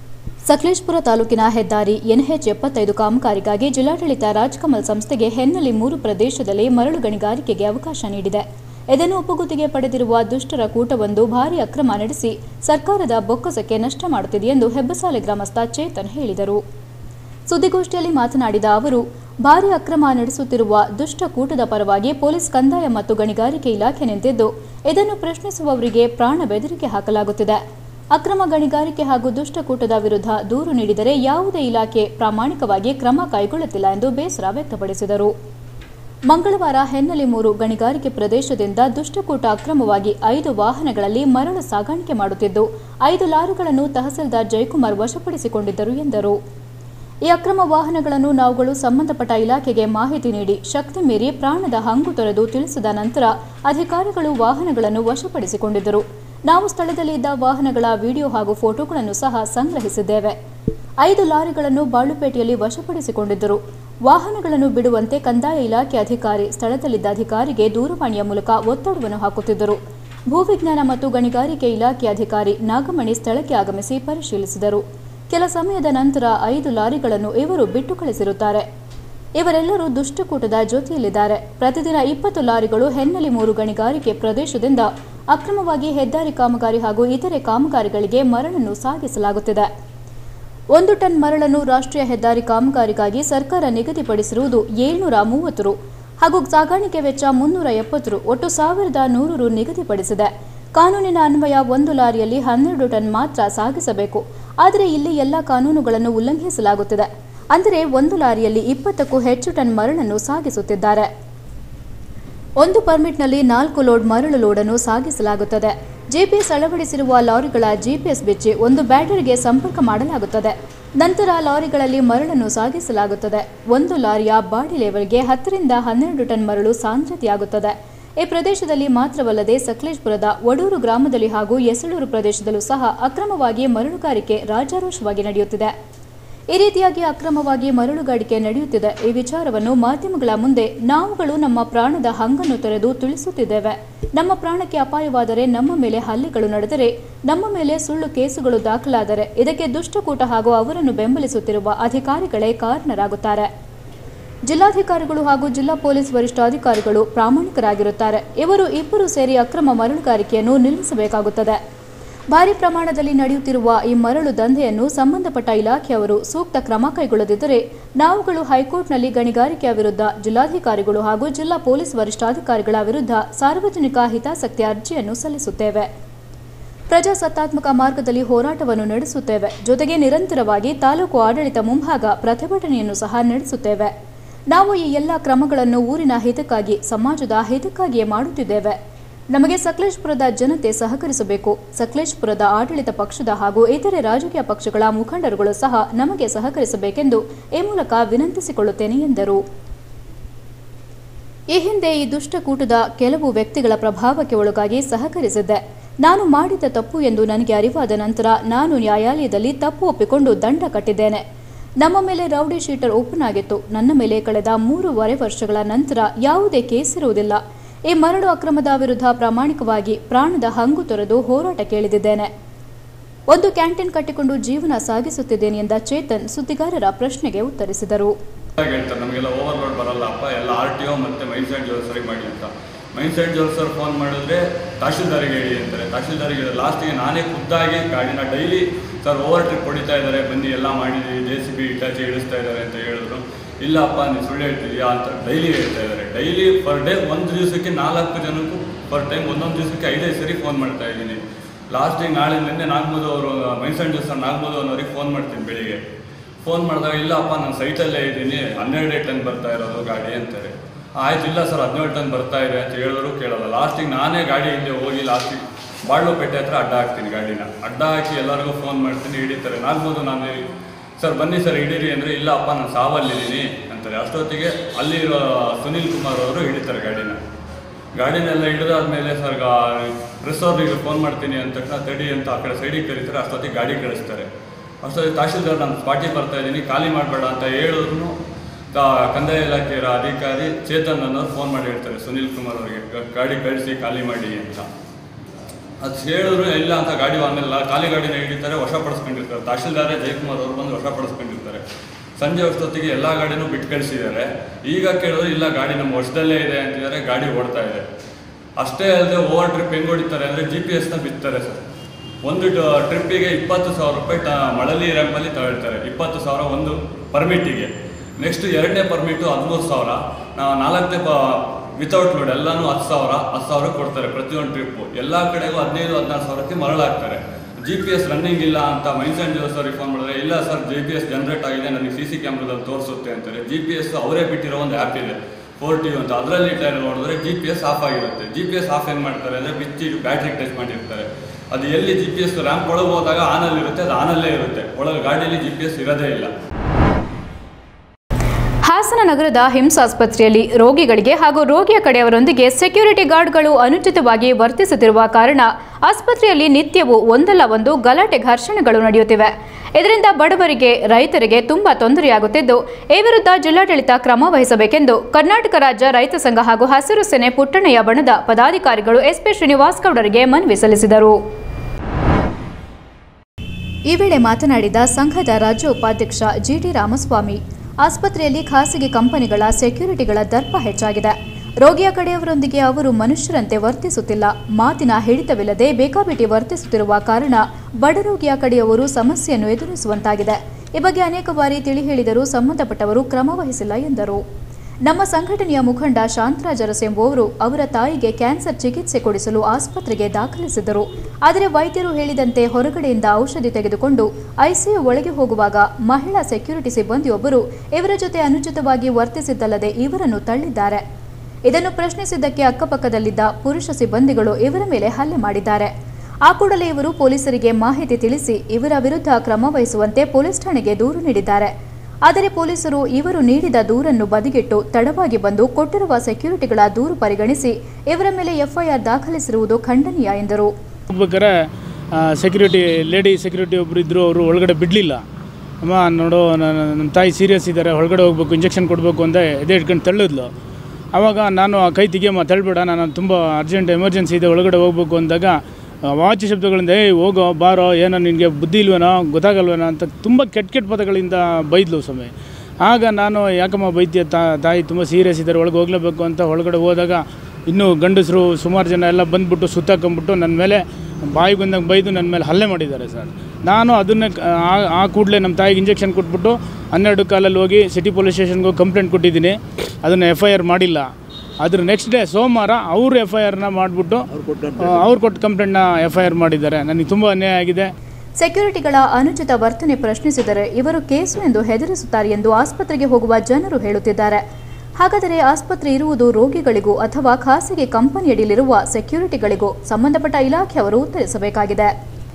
ಸಕಲೇಶ್ಪುರ ತಾಲೂಕಿನ ಹೆದ್ದಾರಿ ಎನ್ಎಚ್ ಎಪ್ಪತ್ತೈದು ಕಾಮಗಾರಿಗಾಗಿ ಜಿಲ್ಲಾಡಳಿತ ರಾಜ್ಕಮಲ್ ಸಂಸ್ಥೆಗೆ ಹೆನ್ನಲಿ ಮೂರು ಪ್ರದೇಶದಲ್ಲಿ ಮರಳು ಗಣಿಗಾರಿಕೆಗೆ ಅವಕಾಶ ನೀಡಿದೆ ಇದನ್ನು ಒಪ್ಪುಗುತ್ತಿಗೆ ಪಡೆದಿರುವ ದುಷ್ಟರ ಕೂಟವೊಂದು ಭಾರೀ ಅಕ್ರಮ ನಡೆಸಿ ಸರ್ಕಾರದ ಬೊಕ್ಕಸಕ್ಕೆ ನಷ್ಟ ಮಾಡುತ್ತಿದೆ ಎಂದು ಹೆಬ್ಬಸಾಲೆ ಗ್ರಾಮಸ್ಥ ಚೇತನ್ ಹೇಳಿದರು ಸುದ್ದಿಗೋಷ್ಠಿಯಲ್ಲಿ ಮಾತನಾಡಿದ ಅವರು ಭಾರೀ ಅಕ್ರಮ ನಡೆಸುತ್ತಿರುವ ದುಷ್ಟ ಕೂಟದ ಪರವಾಗಿ ಪೊಲೀಸ್ ಕಂದಾಯ ಮತ್ತು ಗಣಿಗಾರಿಕೆ ಇಲಾಖೆ ನಿಂತಿದ್ದು ಇದನ್ನು ಪ್ರಶ್ನಿಸುವವರಿಗೆ ಪ್ರಾಣ ಬೆದರಿಕೆ ಹಾಕಲಾಗುತ್ತಿದೆ ಅಕ್ರಮ ಗಣಿಗಾರಿಕೆ ಹಾಗೂ ದುಷ್ಟಕೂಟದ ವಿರುದ್ಧ ದೂರು ನೀಡಿದರೆ ಯಾವುದೇ ಇಲಾಖೆ ಪ್ರಾಮಾಣಿಕವಾಗಿ ಕ್ರಮ ಕೈಗೊಳ್ಳುತ್ತಿಲ್ಲ ಎಂದು ಬೇಸರ ವ್ಯಕ್ತಪಡಿಸಿದರು ಮಂಗಳವಾರ ಹೆನ್ನಲಿಮೂರು ಗಣಿಗಾರಿಕೆ ಪ್ರದೇಶದಿಂದ ದುಷ್ಟಕೂಟ ಅಕ್ರಮವಾಗಿ ಐದು ವಾಹನಗಳಲ್ಲಿ ಮರಳು ಸಾಗಾಣಿಕೆ ಮಾಡುತ್ತಿದ್ದು ಐದು ಲಾರಿಗಳನ್ನು ತಹಸೀಲ್ದಾರ್ ಜಯಕುಮಾರ್ ವಶಪಡಿಸಿಕೊಂಡಿದ್ದರು ಎಂದರು ಈ ಅಕ್ರಮ ವಾಹನಗಳನ್ನು ನಾವುಗಳು ಸಂಬಂಧಪಟ್ಟ ಇಲಾಖೆಗೆ ಮಾಹಿತಿ ನೀಡಿ ಶಕ್ತಿ ಮೀರಿ ಪ್ರಾಣದ ಹಂಗು ತೊರೆದು ತಿಳಿಸಿದ ನಂತರ ಅಧಿಕಾರಿಗಳು ವಾಹನಗಳನ್ನು ವಶಪಡಿಸಿಕೊಂಡಿದ್ದರು ನಾವು ಸ್ಥಳದಲ್ಲಿ ಇದ್ದ ವಾಹನಗಳ ವಿಡಿಯೋ ಹಾಗೂ ಫೋಟೋಗಳನ್ನು ಸಹ ಸಂಗ್ರಹಿಸಿದ್ದೇವೆ ಐದು ಲಾರಿಗಳನ್ನು ಬಾಳುಪೇಟೆಯಲ್ಲಿ ವಶಪಡಿಸಿಕೊಂಡಿದ್ದರು ವಾಹನಗಳನ್ನು ಬಿಡುವಂತೆ ಕಂದಾಯ ಇಲಾಖೆ ಅಧಿಕಾರಿ ಸ್ಥಳದಲ್ಲಿದ್ದ ಅಧಿಕಾರಿಗೆ ದೂರವಾಣಿಯ ಮೂಲಕ ಒತ್ತಡವನ್ನು ಹಾಕುತ್ತಿದ್ದರು ಭೂವಿಜ್ಞಾನ ಮತ್ತು ಗಣಿಗಾರಿಕೆ ಇಲಾಖೆ ಅಧಿಕಾರಿ ನಾಗಮಣಿ ಸ್ಥಳಕ್ಕೆ ಆಗಮಿಸಿ ಪರಿಶೀಲಿಸಿದರು ಕೆಲ ಸಮಯದ ನಂತರ ಐದು ಲಾರಿಗಳನ್ನು ಇವರು ಬಿಟ್ಟು ಕಳಿಸಿರುತ್ತಾರೆ ಇವರೆಲ್ಲರೂ ದುಷ್ಟಕೂಟದ ಜೊತೆಯಲ್ಲಿದ್ದಾರೆ ಪ್ರತಿದಿನ ಇಪ್ಪತ್ತು ಲಾರಿಗಳು ಹೆನ್ನಲಿ ಮೂರು ಗಣಿಗಾರಿಕೆ ಪ್ರದೇಶದಿಂದ ಅಕ್ರಮವಾಗಿ ಹೆದ್ದಾರಿ ಕಾಮಗಾರಿ ಹಾಗೂ ಇತರೆ ಕಾಮಗಾರಿಗಳಿಗೆ ಮರಳನ್ನು ಸಾಗಿಸಲಾಗುತ್ತಿದೆ ಒಂದು ಟನ್ ಮರಳನ್ನು ರಾಷ್ಟ್ರೀಯ ಹೆದ್ದಾರಿ ಕಾಮಗಾರಿಗಾಗಿ ಸರ್ಕಾರ ನಿಗದಿಪಡಿಸಿರುವುದು ಏಳ್ನೂರ ಮೂವತ್ತು ರು ಹಾಗೂ ಸಾಗಾಣಿಕೆ ವೆಚ್ಚ ಮುನ್ನೂರ ಎಪ್ಪತ್ತು ರು ಒಟ್ಟು ಸಾವಿರದ ನೂರು ರು ನಿಗದಿಪಡಿಸಿದೆ ಕಾನೂನಿನ ಅನ್ವಯ ಒಂದು ಲಾರಿಯಲ್ಲಿ ಹನ್ನೆರಡು ಟನ್ ಮಾತ್ರ ಸಾಗಿಸಬೇಕು ಆದರೆ ಇಲ್ಲಿ ಎಲ್ಲ ಕಾನೂನುಗಳನ್ನು ಉಲ್ಲಂಘಿಸಲಾಗುತ್ತಿದೆ ಅಂದರೆ ಒಂದು ಲಾರಿಯಲ್ಲಿ ಇಪ್ಪತ್ತಕ್ಕೂ ಹೆಚ್ಚು ಟನ್ ಮರಳನ್ನು ಸಾಗಿಸುತ್ತಿದ್ದಾರೆ ಒಂದು ಪರ್ಮಿಟ್ನಲ್ಲಿ ನಾಲ್ಕು ಲೋಡ್ ಮರಳು ಲೋಡನ್ನು ಸಾಗಿಸಲಾಗುತ್ತದೆ ಜಿಪಿಎಸ್ ಅಳವಡಿಸಿರುವ ಲಾರಿಗಳ ಜಿಪಿಎಸ್ ಬಿಚ್ಚಿ ಒಂದು ಬ್ಯಾಟರಿಗೆ ಸಂಪರ್ಕ ಮಾಡಲಾಗುತ್ತದೆ ನಂತರ ಲಾರಿಗಳಲ್ಲಿ ಮರಳನ್ನು ಸಾಗಿಸಲಾಗುತ್ತದೆ ಒಂದು ಲಾರಿಯ ಬಾಡಿ ಲೆವೆಲ್ಗೆ ಹತ್ತರಿಂದ ಹನ್ನೆರಡು ಟನ್ ಮರಳು ಸಾಂದ್ರತೆಯಾಗುತ್ತದೆ ಈ ಪ್ರದೇಶದಲ್ಲಿ ಮಾತ್ರವಲ್ಲದೆ ಸಕಲೇಶ್ಪುರದ ವಡೂರು ಗ್ರಾಮದಲ್ಲಿ ಹಾಗೂ ಎಸಳೂರು ಪ್ರದೇಶದಲ್ಲೂ ಸಹ ಅಕ್ರಮವಾಗಿ ಮರಳುಗಾರಿಕೆ ರಾಜಾರೋಷವಾಗಿ ನಡೆಯುತ್ತಿದೆ ಈ ರೀತಿಯಾಗಿ ಅಕ್ರಮವಾಗಿ ಮರಳುಗಾರಿಕೆ ನಡೆಯುತ್ತಿದೆ ಈ ವಿಚಾರವನ್ನು ಮಾಧ್ಯಮಗಳ ಮುಂದೆ ನಾವುಗಳು ನಮ್ಮ ಪ್ರಾಣದ ಹಂಗನ್ನು ತೊರೆದು ತಿಳಿಸುತ್ತಿದ್ದೇವೆ ನಮ್ಮ ಪ್ರಾಣಕ್ಕೆ ಅಪಾಯವಾದರೆ ನಮ್ಮ ಮೇಲೆ ಹಲ್ಲೆಗಳು ನಡೆದರೆ ನಮ್ಮ ಮೇಲೆ ಸುಳ್ಳು ಕೇಸುಗಳು ದಾಖಲಾದರೆ ಇದಕ್ಕೆ ದುಷ್ಟಕೂಟ ಹಾಗೂ ಅವರನ್ನು ಬೆಂಬಲಿಸುತ್ತಿರುವ ಅಧಿಕಾರಿಗಳೇ ಕಾರಣರಾಗುತ್ತಾರೆ ಜಿಲ್ಲಾಧಿಕಾರಿಗಳು ಹಾಗೂ ಜಿಲ್ಲಾ ಪೊಲೀಸ್ ವರಿಷ್ಠಾಧಿಕಾರಿಗಳು ಪ್ರಾಮಾಣಿಕರಾಗಿರುತ್ತಾರೆ ಇವರು ಇಬ್ಬರು ಸೇರಿ ಅಕ್ರಮ ಮರಳುಗಾರಿಕೆಯನ್ನು ನಿಲ್ಲಿಸಬೇಕಾಗುತ್ತದೆ ಭಾರಿ ಪ್ರಮಾಣದಲ್ಲಿ ನಡೆಯುತ್ತಿರುವ ಈ ಮರಳು ದಂಧೆಯನ್ನು ಸಂಬಂಧಪಟ್ಟ ಇಲಾಖೆಯವರು ಸೂಕ್ತ ಕ್ರಮ ಕೈಗೊಳ್ಳದಿದ್ದರೆ ನಾವುಗಳು ಹೈಕೋರ್ಟ್ನಲ್ಲಿ ಗಣಿಗಾರಿಕೆಯ ವಿರುದ್ಧ ಜಿಲ್ಲಾಧಿಕಾರಿಗಳು ಹಾಗೂ ಜಿಲ್ಲಾ ಪೊಲೀಸ್ ವರಿಷ್ಠಾಧಿಕಾರಿಗಳ ವಿರುದ್ಧ ಸಾರ್ವಜನಿಕ ಹಿತಾಸಕ್ತಿ ಅರ್ಜಿಯನ್ನು ಸಲ್ಲಿಸುತ್ತೇವೆ ಪ್ರಜಾಸತ್ತಾತ್ಮಕ ಮಾರ್ಗದಲ್ಲಿ ಹೋರಾಟವನ್ನು ನಡೆಸುತ್ತೇವೆ ಜೊತೆಗೆ ನಿರಂತರವಾಗಿ ತಾಲೂಕು ಆಡಳಿತ ಮುಂಭಾಗ ಪ್ರತಿಭಟನೆಯನ್ನು ಸಹ ನಡೆಸುತ್ತೇವೆ ನಾವು ಈ ಎಲ್ಲ ಕ್ರಮಗಳನ್ನು ಊರಿನ ಹಿತಕ್ಕಾಗಿ ಸಮಾಜದ ಹಿತಕ್ಕಾಗಿಯೇ ಮಾಡುತ್ತಿದ್ದೇವೆ ನಮಗೆ ಸಕಲೇಶ್ಪುರದ ಜನತೆ ಸಹಕರಿಸಬೇಕು ಸಕಲೇಶ್ಪುರದ ಆಡಳಿತ ಪಕ್ಷದ ಹಾಗೂ ಇತರೆ ರಾಜಕೀಯ ಪಕ್ಷಗಳ ಮುಖಂಡರುಗಳು ಸಹ ನಮಗೆ ಸಹಕರಿಸಬೇಕೆಂದು ಈ ಮೂಲಕ ವಿನಂತಿಸಿಕೊಳ್ಳುತ್ತೇನೆ ಎಂದರು ಈ ಹಿಂದೆ ಈ ದುಷ್ಟಕೂಟದ ಕೆಲವು ವ್ಯಕ್ತಿಗಳ ಪ್ರಭಾವಕ್ಕೆ ಒಳಗಾಗಿ ಸಹಕರಿಸಿದ್ದೆ ನಾನು ಮಾಡಿದ ತಪ್ಪು ಎಂದು ನನಗೆ ಅರಿವಾದ ನಂತರ ನಾನು ನ್ಯಾಯಾಲಯದಲ್ಲಿ ತಪ್ಪು ಒಪ್ಪಿಕೊಂಡು ದಂಡ ಕಟ್ಟಿದ್ದೇನೆ ನಮ್ಮ ಮೇಲೆ ರೌಡಿ ಶೀಟರ್ ಓಪನ್ ಆಗಿತ್ತು ನನ್ನ ಮೇಲೆ ಕಳೆದ ಮೂರುವರೆ ವರ್ಷಗಳ ನಂತರ ಯಾವುದೇ ಕೇಸ್ ಇರುವುದಿಲ್ಲ ಈ ಮರಳು ಅಕ್ರಮದ ವಿರುದ್ಧ ಪ್ರಾಮಾಣಿಕವಾಗಿ ಪ್ರಾಣದ ಹಂಗು ತೊರೆದು ಹೋರಾಟ ಕೇಳಿದಿದ್ದೇನೆ ಒಂದು ಕ್ಯಾಂಟೀನ್ ಕಟ್ಟಿಕೊಂಡು ಜೀವನ ಸಾಗಿಸುತ್ತಿದ್ದೇನೆ ಎಂದ ಚೇತನ್ ಸುದ್ದಿಗಾರರ ಪ್ರಶ್ನೆಗೆ ಉತ್ತರಿಸಿದರು ಆಗಿ ಹೇಳ್ತಾರೆ ನಮಗೆಲ್ಲ ಓವರ್ಲೋಡ್ ಬರಲ್ಲಪ್ಪ ಎಲ್ಲ ಆರ್ ಟಿ ಒ ಮತ್ತು ಮೈನ್ ಸೈಡ್ ಜೋಲ್ಸರಿಗೆ ಮಾಡಿ ಅಂತ ಮೈನ್ ಸೈಡ್ ಜೋಲ್ಸರ್ ಫೋನ್ ಮಾಡಿದ್ರೆ ತಹಶೀಲ್ದಾರಿಗೆ ಹೇಳಿ ಅಂತಾರೆ ತಹಶೀಲ್ದಾರಿಗೆ ಹೇಳಿ ಲಾಸ್ಟಿಗೆ ನಾನೇ ಖುದ್ದಾಗಿ ಗಾಡಿನ ಡೈಲಿ ಸರ್ ಓವರ್ ಟ್ರಿಪ್ ಹೊಡಿತಾ ಇದ್ದಾರೆ ಬನ್ನಿ ಎಲ್ಲ ಮಾಡಿದ್ದೀವಿ ಜೆ ಸಿ ಬಿ ಇಟಾಚಿ ಇಳಿಸ್ತಾ ಇದ್ದಾರೆ ಅಂತ ಹೇಳಿದ್ರು ಇಲ್ಲಪ್ಪ ನೀವು ಸುಳ್ಳು ಹೇಳ್ತಿದ್ಯಾ ಅಂತ ಡೈಲಿ ಹೇಳ್ತಾ ಇದ್ದಾರೆ ಡೈಲಿ ಪರ್ ಡೇ ಒಂದು ದಿವಸಕ್ಕೆ ನಾಲ್ಕು ಜನಕ್ಕೂ ಪರ್ ಟೈಮ್ ಒಂದೊಂದು ದಿವಸಕ್ಕೆ ಐದೈದು ಸರಿ ಫೋನ್ ಮಾಡ್ತಾ ಇದ್ದೀನಿ ಲಾಸ್ಟಿಗೆ ನಾಳೆ ನಿನ್ನೆ ನಾಗ್ಬೋದು ಅವರು ಮೈನ್ ಸೈಡ್ ಜೋಲ್ಸರ್ ನಾಗ್ಬೋದು ಅನ್ನೋರಿಗೆ ಫೋನ್ ಮಾಡ್ತೀನಿ ಬೆಳಿಗ್ಗೆ ಫೋನ್ ಮಾಡಿದಾಗ ಇಲ್ಲಪ್ಪ ನಾನು ಸೈಟಲ್ಲೇ ಇದ್ದೀನಿ ಹನ್ನೆರಡೇ ಟನ್ ಬರ್ತಾ ಇರೋದು ಗಾಡಿ ಅಂತಾರೆ ಆಯ್ತು ಇಲ್ಲ ಸರ್ ಹದಿನೇಳು ಟನ್ ಬರ್ತಾ ಇದೆ ಅಂತ ಹೇಳಿದ್ರು ಕೇಳಲ್ಲ ಲಾಸ್ಟಿಗೆ ನಾನೇ ಗಾಡಿ ಹಿಂದೆ ಹೋಗಿ ಲಾಸ್ಟಿಗೆ ಬಾಳ್ಲೋಪೇಟೆ ಹತ್ರ ಅಡ್ಡ ಹಾಕ್ತೀನಿ ಗಾಡಿನ ಅಡ್ಡ ಹಾಕಿ ಎಲ್ಲರಿಗೂ ಫೋನ್ ಮಾಡ್ತೀನಿ ಹಿಡಿತಾರೆ ನಾಗ್ಬೋದು ನಾನು ಸರ್ ಬನ್ನಿ ಸರ್ ಹಿಡೀರಿ ಅಂದರೆ ಇಲ್ಲ ಅಪ್ಪ ನಾನು ಸಾವಲ್ಲಿದ್ದೀನಿ ಅಂತಾರೆ ಅಷ್ಟೊತ್ತಿಗೆ ಅಲ್ಲಿರೋ ಸುನೀಲ್ ಕುಮಾರ್ ಅವರು ಹಿಡಿತಾರೆ ಗಾಡಿನ ಗಾಡಿನೆಲ್ಲ ಹಿಡಿದಾದ್ಮೇಲೆ ಸರ್ ಪ್ರೆಸ್ ಅವ್ರಿಗೆ ಫೋನ್ ಮಾಡ್ತೀನಿ ಅಂತ ತಕ್ಷಣ ತಡಿ ಅಂತ ಆ ಕಡೆ ಸೈಡಿಗೆ ಕರೀತಾರೆ ಅಷ್ಟೊತ್ತಿಗೆ ಗಾಡಿ ಕಳಿಸ್ತಾರೆ ಅಷ್ಟೊತ್ತಿಗೆ ತಹಶೀಲ್ದಾರ್ ನಾನು ಸ್ಪಾಟಿಗೆ ಬರ್ತಾ ಇದ್ದೀನಿ ಖಾಲಿ ಮಾಡಬೇಡ ಅಂತ ಹೇಳಿದ್ರು ಕಂದಾಯ ಇಲಾಖೆಯ ಅಧಿಕಾರಿ ಚೇತನ್ ಅನ್ನೋರು ಫೋನ್ ಮಾಡಿ ಹೇಳ್ತಾರೆ ಸುನೀಲ್ ಕುಮಾರ್ ಅವರಿಗೆ ಗ- ಗಾಡಿ ಕಳಿಸಿ ಖಾಲಿ ಮಾಡಿ ಅಂತ ಅದು ಹೇಳಿದ್ರು ಇಲ್ಲ ಅಂತ ಗಾಡಿ ಆಮೇಲೆ ಖಾಲಿ ಗಾಡಿನ ಹಿಡಿತಾರೆ ವಶಪಡಿಸ್ಕೊಂಡಿರ್ತಾರೆ ತಹಶೀಲ್ದಾರೇ ಜಯಕುಮಾರ್ ಅವರು ಬಂದು ವಶಪಡಿಸ್ಕೊಂಡಿರ್ತಾರೆ ಸಂಜೆ ಅಷ್ಟೊತ್ತಿಗೆ ಎಲ್ಲ ಗಾಡಿನೂ ಬಿಟ್ಟು ಕಳಿಸಿದ್ದಾರೆ ಈಗ ಕೇಳಿದ್ರೆ ಇಲ್ಲ ಗಾಡಿ ನಮ್ಮ ವಶದಲ್ಲೇ ಇದೆ ಅಂತಿದ್ದಾರೆ ಗಾಡಿ ಓಡ್ತಾ ಇದೆ ಅಷ್ಟೇ ಅಲ್ಲದೆ ಓವರ್ ಟ್ರಿಪ್ ಹೆಂಗೆ ಹೊಡಿತಾರೆ ಅಂದರೆ ಜಿ ಪಿ ಎಸ್ನ ಬಿತ್ತಾರೆ ಸರ್ ಒಂದು ಟ್ರಿಪ್ಪಿಗೆ ಇಪ್ಪತ್ತು ಸಾವಿರ ರೂಪಾಯಿ ಟ ಮಳಲಿ ರ್ಯಾಂಪಲ್ಲಿ ತಗೊಳ್ತಾರೆ ಇಪ್ಪತ್ತು ಸಾವಿರ ಒಂದು ಪರ್ಮಿಟಿಗೆ ನೆಕ್ಸ್ಟ್ ಎರಡನೇ ಪರ್ಮಿಟು ಹದಿಮೂರು ಸಾವಿರ ನಾ- ನಾಲ್ಕನೇ ಪ ವಿತೌಟ್ ಲೋಡ್ ಎಲ್ಲನೂ ಹತ್ತು ಸಾವಿರ ಹತ್ತು ಸಾವಿರ ಕೊಡ್ತಾರೆ ಪ್ರತಿಯೊಂದು ಟ್ರಿಪ್ಪು ಎಲ್ಲ ಕಡೆಗೂ ಹದಿನೈದು ಹದಿನಾರು ಸಾವಿರಕ್ಕೆ ಮರಳಾಗ್ತಾರೆ ಜಿ ಪಿ ಎಸ್ ರನ್ನಿಂಗ್ ಇಲ್ಲ ಅಂತ ಮೈನ್ಸನ್ ಜೋಸ್ ಅವ್ರಿಗೆ ಫೋನ್ ಮಾಡಿದ್ರೆ ಇಲ್ಲ sir G P S generate ಆಗಿದೆ ನನಗೆ ಸಿ ಸಿ ಕ್ಯಾಮ್ರಾದಲ್ಲಿ ತೋರಿಸುತ್ತೆ ಅಂತಾರೆ ಜಿ ಪಿ ಎಸ್ ಅವರೇ ಬಿಟ್ಟಿರೋ ಒಂದು ಆ್ಯಪ್ ಇದೆ ಫೋರ್ ಟಿ ಅಂತ ಅದರಲ್ಲಿ ಟೈರ್ ನೋಡಿದ್ರೆ ಜಿ ಪಿ ಎಸ್ ಆಫ್ ಆಗಿರುತ್ತೆ ಜಿ ಪಿ ಎಸ್ ಆಫ್ ಏನು ಮಾಡ್ತಾರೆ ಅಂದರೆ ಬಿಚ್ಚಿ ಬ್ಯಾಟ್ರಿ ಟಚ್ ಮಾಡಿರ್ತಾರೆ ಅದು ಎಲ್ಲಿ ಜಿ ಪಿ ಎಸ್ ರ್ಯಾಂಪ್ ಒಳಗೆ ಹೋದಾಗ ಆನಲ್ಲಿ ಇರುತ್ತೆ ಅದು ಆನಲ್ಲೇ ಇರುತ್ತೆ ಒಳಗೆ ಗಾಡಿಯಲ್ಲಿ ಜಿ ಪಿ ಎಸ್ ಇರೋದೇ ಇಲ್ಲ ಹಾಸನ ನಗರದ ಹಿಮ್ಸ್ ಆಸ್ಪತ್ರೆಯಲ್ಲಿ ರೋಗಿಗಳಿಗೆ ಹಾಗೂ ರೋಗಿಯ ಕಡೆಯವರೊಂದಿಗೆ ಸೆಕ್ಯೂರಿಟಿ ಗಾರ್ಡ್ಗಳು ಅನುಚಿತವಾಗಿ ವರ್ತಿಸುತ್ತಿರುವ ಕಾರಣ ಆಸ್ಪತ್ರೆಯಲ್ಲಿ ನಿತ್ಯವೂ ಒಂದಲ್ಲ ಒಂದು ಗಲಾಟೆ ಘರ್ಷಣೆಗಳು ನಡೆಯುತ್ತಿವೆ ಇದರಿಂದ ಬಡವರಿಗೆ ರೈತರಿಗೆ ತುಂಬಾ ತೊಂದರೆಯಾಗುತ್ತಿದ್ದು ಈ ವಿರುದ್ಧ ಜಿಲ್ಲಾಡಳಿತ ಕ್ರಮ ವಹಿಸಬೇಕೆಂದು ಕರ್ನಾಟಕ ರಾಜ್ಯ ರೈತ ಸಂಘ ಹಾಗೂ ಹಸಿರು ಸೇನೆ ಪುಟ್ಟಣಯ್ಯ ಬಣದ ಪದಾಧಿಕಾರಿಗಳು ಎಸ್ಪಿ ಶ್ರೀನಿವಾಸ್ ಗೌಡರಿಗೆ ಮನವಿ ಸಲ್ಲಿಸಿದರು ಈ ವೇಳೆ ಮಾತನಾಡಿದ ಸಂಘದ ರಾಜ್ಯ ಉಪಾಧ್ಯಕ್ಷ ಜಿಟಿ ರಾಮಸ್ವಾಮಿ ಆಸ್ಪತ್ರೆಯಲ್ಲಿ ಖಾಸಗಿ ಕಂಪನಿಗಳ ಸೆಕ್ಯೂರಿಟಿಗಳ ದರ್ಪ ಹೆಚ್ಚಾಗಿದೆ ರೋಗಿಯ ಕಡೆಯವರೊಂದಿಗೆ ಅವರು ಮನುಷ್ಯರಂತೆ ವರ್ತಿಸುತ್ತಿಲ್ಲ ಮಾತಿನ ಹಿಡಿತವಿಲ್ಲದೆ ಬೇಕಾಬಿಟಿ ವರ್ತಿಸುತ್ತಿರುವ ಕಾರಣ ಬಡ ರೋಗಿಯ ಕಡೆಯವರು ಸಮಸ್ಯೆಯನ್ನು ಎದುರಿಸುವಂತಾಗಿದೆ ಈ ಬಗ್ಗೆ ಅನೇಕ ಬಾರಿ ತಿಳಿ ಹೇಳಿದರೂ ಸಂಬಂಧಪಟ್ಟವರು ಕ್ರಮ ವಹಿಸಿಲ್ಲ ಎಂದರು ನಮ್ಮ ಸಂಘಟನೆಯ ಮುಖಂಡ ಶಾಂತರಾಜ್ ಅರಸ್ ಎಂಬುವವರು ಅವರ ತಾಯಿಗೆ ಕ್ಯಾನ್ಸರ್ ಚಿಕಿತ್ಸೆ ಕೊಡಿಸಲು ಆಸ್ಪತ್ರೆಗೆ ದಾಖಲಿಸಿದ್ದರು ಆದರೆ ವೈದ್ಯರು ಹೇಳಿದಂತೆ ಹೊರಗಡೆಯಿಂದ ಔಷಧಿ ತೆಗೆದುಕೊಂಡು ಐಸಿಯು ಒಳಗೆ ಹೋಗುವಾಗ ಮಹಿಳಾ ಸೆಕ್ಯೂರಿಟಿ ಸಿಬ್ಬಂದಿಯೊಬ್ಬರು ಇವರ ಜೊತೆ ಅನುಚಿತವಾಗಿ ವರ್ತಿಸಿದ್ದಲ್ಲದೆ ಇವರನ್ನು ತಳ್ಳಿದ್ದಾರೆ ಇದನ್ನು ಪ್ರಶ್ನಿಸಿದ್ದಕ್ಕೆ ಅಕ್ಕಪಕ್ಕದಲ್ಲಿದ್ದ ಪುರುಷ ಸಿಬ್ಬಂದಿಗಳು ಇವರ ಮೇಲೆ ಹಲ್ಲೆ ಮಾಡಿದ್ದಾರೆ ಆ ಕೂಡಲೇ ಇವರು ಪೊಲೀಸರಿಗೆ ಮಾಹಿತಿ ತಿಳಿಸಿ ಇವರ ವಿರುದ್ಧ ಕ್ರಮ ವಹಿಸುವಂತೆ ಪೊಲೀಸ್ ಠಾಣೆಗೆ ದೂರು ನೀಡಿದ್ದಾರೆ ಆದರೆ ಪೊಲೀಸರು ಇವರು ನೀಡಿದ ದೂರನ್ನು ಬದಿಗಿಟ್ಟು ತಡವಾಗಿ ಬಂದು ಕೊಟ್ಟಿರುವ ಸೆಕ್ಯೂರಿಟಿಗಳ ದೂರು ಪರಿಗಣಿಸಿ ಇವರ ಮೇಲೆ ಎಫ್ಐಆರ್ ದಾಖಲಿಸಿರುವುದು ಖಂಡನೀಯ ಎಂದರು ಹೋಗ್ಬೇಕಾರೆ ಸೆಕ್ಯೂರಿಟಿ ಲೇಡಿ ಸೆಕ್ಯೂರಿಟಿ ಒಬ್ಬರು ಇದ್ದರು ಅವರು ಒಳಗಡೆ ಬಿಡಲಿಲ್ಲ ಅಮ್ಮ ನೋಡು ನನ್ನ ನಮ್ಮ ತಾಯಿ ಸೀರಿಯಸ್ ಇದ್ದಾರೆ ಒಳಗಡೆ ಹೋಗ್ಬೇಕು ಇಂಜೆಕ್ಷನ್ ಕೊಡಬೇಕು ಅಂತ ಎದೆ ಇಟ್ಕೊಂಡು ತಳ್ಳಿದ್ಲು ಆವಾಗ ನಾನು ಆ ಕೈ ತೆಗಿಯಮ್ಮ ತಳ್ಬೇಡ ನಾನು ತುಂಬ ಅರ್ಜೆಂಟ್ ಎಮರ್ಜೆನ್ಸಿ ಇದೆ ಒಳಗಡೆ ಹೋಗ್ಬೇಕು ಅಂದಾಗ ಆ, ವಾಚಿ ಶಬ್ದಗಳಿಂದ ಏಯ್ ಹೋಗೋ ಬಾರೋ ಏನೋ ನಿನಗೆ ಬುದ್ಧಿ ಇಲ್ವೇನೋ ಗೊತ್ತಾಗಲ್ವೇನೋ ಅಂತ ತುಂಬ ಕೆಟ್ಟ ಕೆಟ್ಟ ಪದಗಳಿಂದ ಬೈದ್ಲು ಸ್ವಾಮಿ ಆಗ ನಾನು ಯಾಕಮ್ಮ ಬೈದ್ಯ ತಾ ತಾಯಿ ತುಂಬ ಸೀರಿಯಸ್ ಇದ್ದಾರೆ ಒಳಗೆ ಹೋಗ್ಲೇಬೇಕು ಅಂತ ಒಳಗಡೆ ಹೋದಾಗ ಇನ್ನೂ ಗಂಡಸರು ಸುಮಾರು ಜನ ಎಲ್ಲ ಬಂದ್ಬಿಟ್ಟು ಸುತ್ತಾಕೊಂಬಿಟ್ಟು ನನ್ನ ಮೇಲೆ ಬಾಯಿ ಬಂದಾಗ ಬೈದು ನನ್ನ ಮೇಲೆ ಹಲ್ಲೆ ಮಾಡಿದ್ದಾರೆ ಸರ್ ನಾನು ಅದನ್ನೇ ಕ- ಆ- ಆ ಕೂಡಲೇ ನಮ್ಮ ತಾಯಿಗೆ ಇಂಜೆಕ್ಷನ್ ಕೊಟ್ಬಿಟ್ಟು ಹನ್ನೆರಡು ಕಾಲಲ್ಲಿ ಹೋಗಿ ಸಿಟಿ ಪೊಲೀಸ್ ಸ್ಟೇಷನ್ಗೆ ಹೋಗಿ ಕಂಪ್ಲೇಂಟ್ ಕೊಟ್ಟಿದ್ದೀನಿ ಅದನ್ನು ಎಫ್ ಐ ಆರ್ ಮಾಡಿಲ್ಲ ಅದ್ರ ನೆಕ್ಸ್ಟ್ ಡೇ ಸೋಮವಾರ ಅವರು ಎಫ್ ಐ ಆರ್ನ ಮಾಡಿಬಿಟ್ಟು ಅವ್ರು ಕೊಟ್ಟು ಕಂಪ್ಲೇಂಟ್ನ ಎಫ್ ಐ ಆರ್ ಮಾಡಿದ್ದಾರೆ ನನಗೆ ತುಂಬ ಅನ್ಯಾಯ ಆಗಿದೆ ಸೆಕ್ಯೂರಿಟಿಗಳ ಅನುಚಿತ ವರ್ತನೆ ಪ್ರಶ್ನಿಸಿದರೆ ಇವರು ಕೇಸು ಎಂದು ಹೆದರಿಸುತ್ತಾರೆ ಎಂದು ಆಸ್ಪತ್ರೆಗೆ ಹೋಗುವ ಜನರು ಹೇಳುತ್ತಿದ್ದಾರೆ ಹಾಗಾದರೆ ಆಸ್ಪತ್ರೆ ಇರುವುದು ರೋಗಿಗಳಿಗೂ ಅಥವಾ ಖಾಸಗಿ ಕಂಪನಿಯಡಿಲಿರುವ ಸೆಕ್ಯೂರಿಟಿಗಳಿಗೂ ಸಂಬಂಧಪಟ್ಟ ಇಲಾಖೆಯವರು ಉತ್ತರಿಸಬೇಕಾಗಿದೆ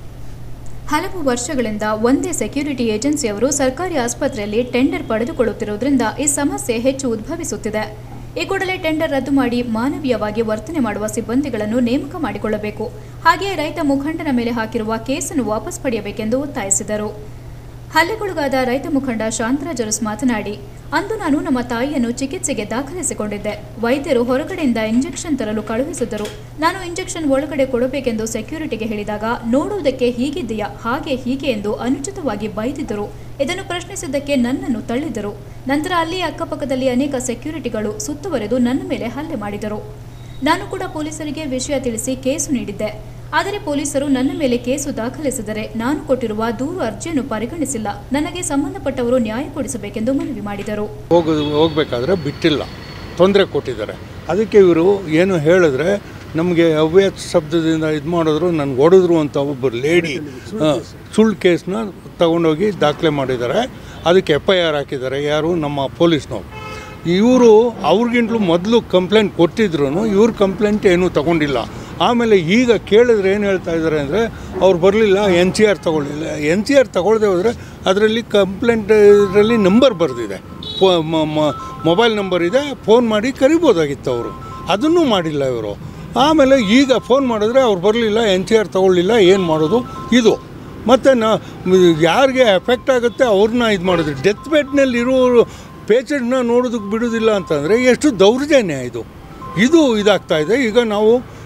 ಹಲವು ವರ್ಷಗಳಿಂದ ಒಂದೇ ಸೆಕ್ಯೂರಿಟಿ ಏಜೆನ್ಸಿಯವರು ಸರ್ಕಾರಿ ಆಸ್ಪತ್ರೆಯಲ್ಲಿ ಟೆಂಡರ್ ಪಡೆದುಕೊಳ್ಳುತ್ತಿರುವುದರಿಂದ ಈ ಸಮಸ್ಯೆ ಹೆಚ್ಚು ಉದ್ಭವಿಸುತ್ತಿದೆ ಈ ಕೂಡಲೇ ಟೆಂಡರ್ ರದ್ದು ಮಾಡಿ ಮಾನವೀಯವಾಗಿ ವರ್ತನೆ ಮಾಡುವ ಸಿಬ್ಬಂದಿಗಳನ್ನು ನೇಮಕ ಮಾಡಿಕೊಳ್ಳಬೇಕು ಹಾಗೆಯೇ ರೈತ ಮುಖಂಡನ ಮೇಲೆ ಹಾಕಿರುವ ಕೇಸನ್ನು ವಾಪಸ್ ಪಡೆಯಬೇಕೆಂದು ಒತ್ತಾಯಿಸಿದರು ಹಲ್ಲೆಗೊಳಗಾದ ರೈತ ಮುಖಂಡ ಶಾಂತರಾಜ್ ಅರಸ್ ಮಾತನಾಡಿ ಅಂದು ನಾನು ನಮ್ಮ ತಾಯಿಯನ್ನು ಚಿಕಿತ್ಸೆಗೆ ದಾಖಲಿಸಿಕೊಂಡಿದ್ದೆ ವೈದ್ಯರು ಹೊರಗಡೆಯಿಂದ ಇಂಜೆಕ್ಷನ್ ತರಲು ಕಳುಹಿಸಿದ್ದರು ನಾನು ಇಂಜೆಕ್ಷನ್ ಒಳಗಡೆ ಕೊಡಬೇಕೆಂದು ಸೆಕ್ಯೂರಿಟಿಗೆ ಹೇಳಿದಾಗ ನೋಡುವುದಕ್ಕೆ ಹೀಗಿದೆಯಾ ಹಾಗೆ ಹೀಗೆ ಎಂದು ಅನುಚಿತವಾಗಿ ಬೈದಿದ್ದರು ಇದನ್ನು ಪ್ರಶ್ನಿಸಿದ್ದಕ್ಕೆ ನನ್ನನ್ನು ತಳ್ಳಿದರು ನಂತರ ಅಲ್ಲಿ ಅಕ್ಕಪಕ್ಕದಲ್ಲಿ ಅನೇಕ ಸೆಕ್ಯೂರಿಟಿಗಳು ಸುತ್ತುವರೆದು ನನ್ನ ಮೇಲೆ ಹಲ್ಲೆ ಮಾಡಿದರು ನಾನು ಕೂಡ ಪೊಲೀಸರಿಗೆ ವಿಷಯ ತಿಳಿಸಿ ಕೇಸು ನೀಡಿದ್ದೆ ಆದರೆ ಪೊಲೀಸರು ನನ್ನ ಮೇಲೆ ಕೇಸು ದಾಖಲಿಸಿದರೆ ನಾನು ಕೊಟ್ಟಿರುವ ದೂರು ಅರ್ಜಿಯನ್ನು ಪರಿಗಣಿಸಿಲ್ಲ ನನಗೆ ಸಂಬಂಧಪಟ್ಟವರು ನ್ಯಾಯ ಕೊಡಿಸಬೇಕೆಂದು ಮನವಿ ಮಾಡಿದರು ಹೋಗ ಹೋಗ್ಬೇಕಾದ್ರೆ ಬಿಟ್ಟಿಲ್ಲ ತೊಂದರೆ ಕೊಟ್ಟಿದ್ದಾರೆ ಅದಕ್ಕೆ ಇವರು ಏನು ಹೇಳಿದ್ರೆ ನಮಗೆ ಅವ್ಯ ಶಬ್ದದಿಂದ ಇದು ಮಾಡಿದ್ರು ನನಗೆ ಹೊಡೆದ್ರು ಅಂತ ಒಬ್ಬರು ಲೇಡಿ ಸುಳ್ಳು ಕೇಸ್ನ ತಗೊಂಡೋಗಿ ದಾಖಲೆ ಮಾಡಿದ್ದಾರೆ ಅದಕ್ಕೆ ಎಫ್ ಐ ಆರ್ ಹಾಕಿದ್ದಾರೆ ಯಾರು ನಮ್ಮ ಪೊಲೀಸ್ನವ್ರು ಇವರು ಅವ್ರಿಗಿಂತಲೂ ಮೊದಲು ಕಂಪ್ಲೇಂಟ್ ಕೊಟ್ಟಿದ್ರು ಇವ್ರ ಕಂಪ್ಲೇಂಟ್ ಏನೂ ತಗೊಂಡಿಲ್ಲ ಆಮೇಲೆ ಈಗ ಕೇಳಿದ್ರೆ ಏನು ಹೇಳ್ತಾ ಇದ್ದಾರೆ ಅಂದರೆ ಅವ್ರು ಬರಲಿಲ್ಲ ಎನ್ ಸಿ ಆರ್ ತಗೊಳ್ಳಿಲ್ಲ ಎನ್ ಸಿ ಆರ್ ತಗೊಳ್ಳದೆ ಹೋದರೆ ಅದರಲ್ಲಿ ಕಂಪ್ಲೇಂಟ್ ಇದರಲ್ಲಿ ನಂಬರ್ ಬರೆದಿದೆ ಫೋ ಮೊಬೈಲ್ ನಂಬರ್ ಇದೆ ಫೋನ್ ಮಾಡಿ ಕರಿಬೋದಾಗಿತ್ತು ಅವರು ಅದನ್ನೂ ಮಾಡಿಲ್ಲ ಇವರು ಆಮೇಲೆ ಈಗ ಫೋನ್ ಮಾಡಿದ್ರೆ ಅವ್ರು ಬರಲಿಲ್ಲ ಎನ್ ಸಿ ಆರ್ ತಗೊಳ್ಳಿಲ್ಲ ಏನು ಮಾಡೋದು ಇದು ಮತ್ತು ನಾ ಯಾರಿಗೆ ಎಫೆಕ್ಟ್ ಆಗುತ್ತೆ ಅವ್ರನ್ನ ಇದು ಮಾಡಿದ್ರು ಡೆತ್ ಬೆಡ್ನಲ್ಲಿ ಇರೋರು ಪೇಷಂಟ್ನ ನೋಡೋದಕ್ಕೆ ಬಿಡೋದಿಲ್ಲ ಅಂತಂದರೆ ಎಷ್ಟು ದೌರ್ಜನ್ಯ ಇದು ಇದು ಇದಾಗ್ತಾ ಇದೆ ಈಗ ನಾವು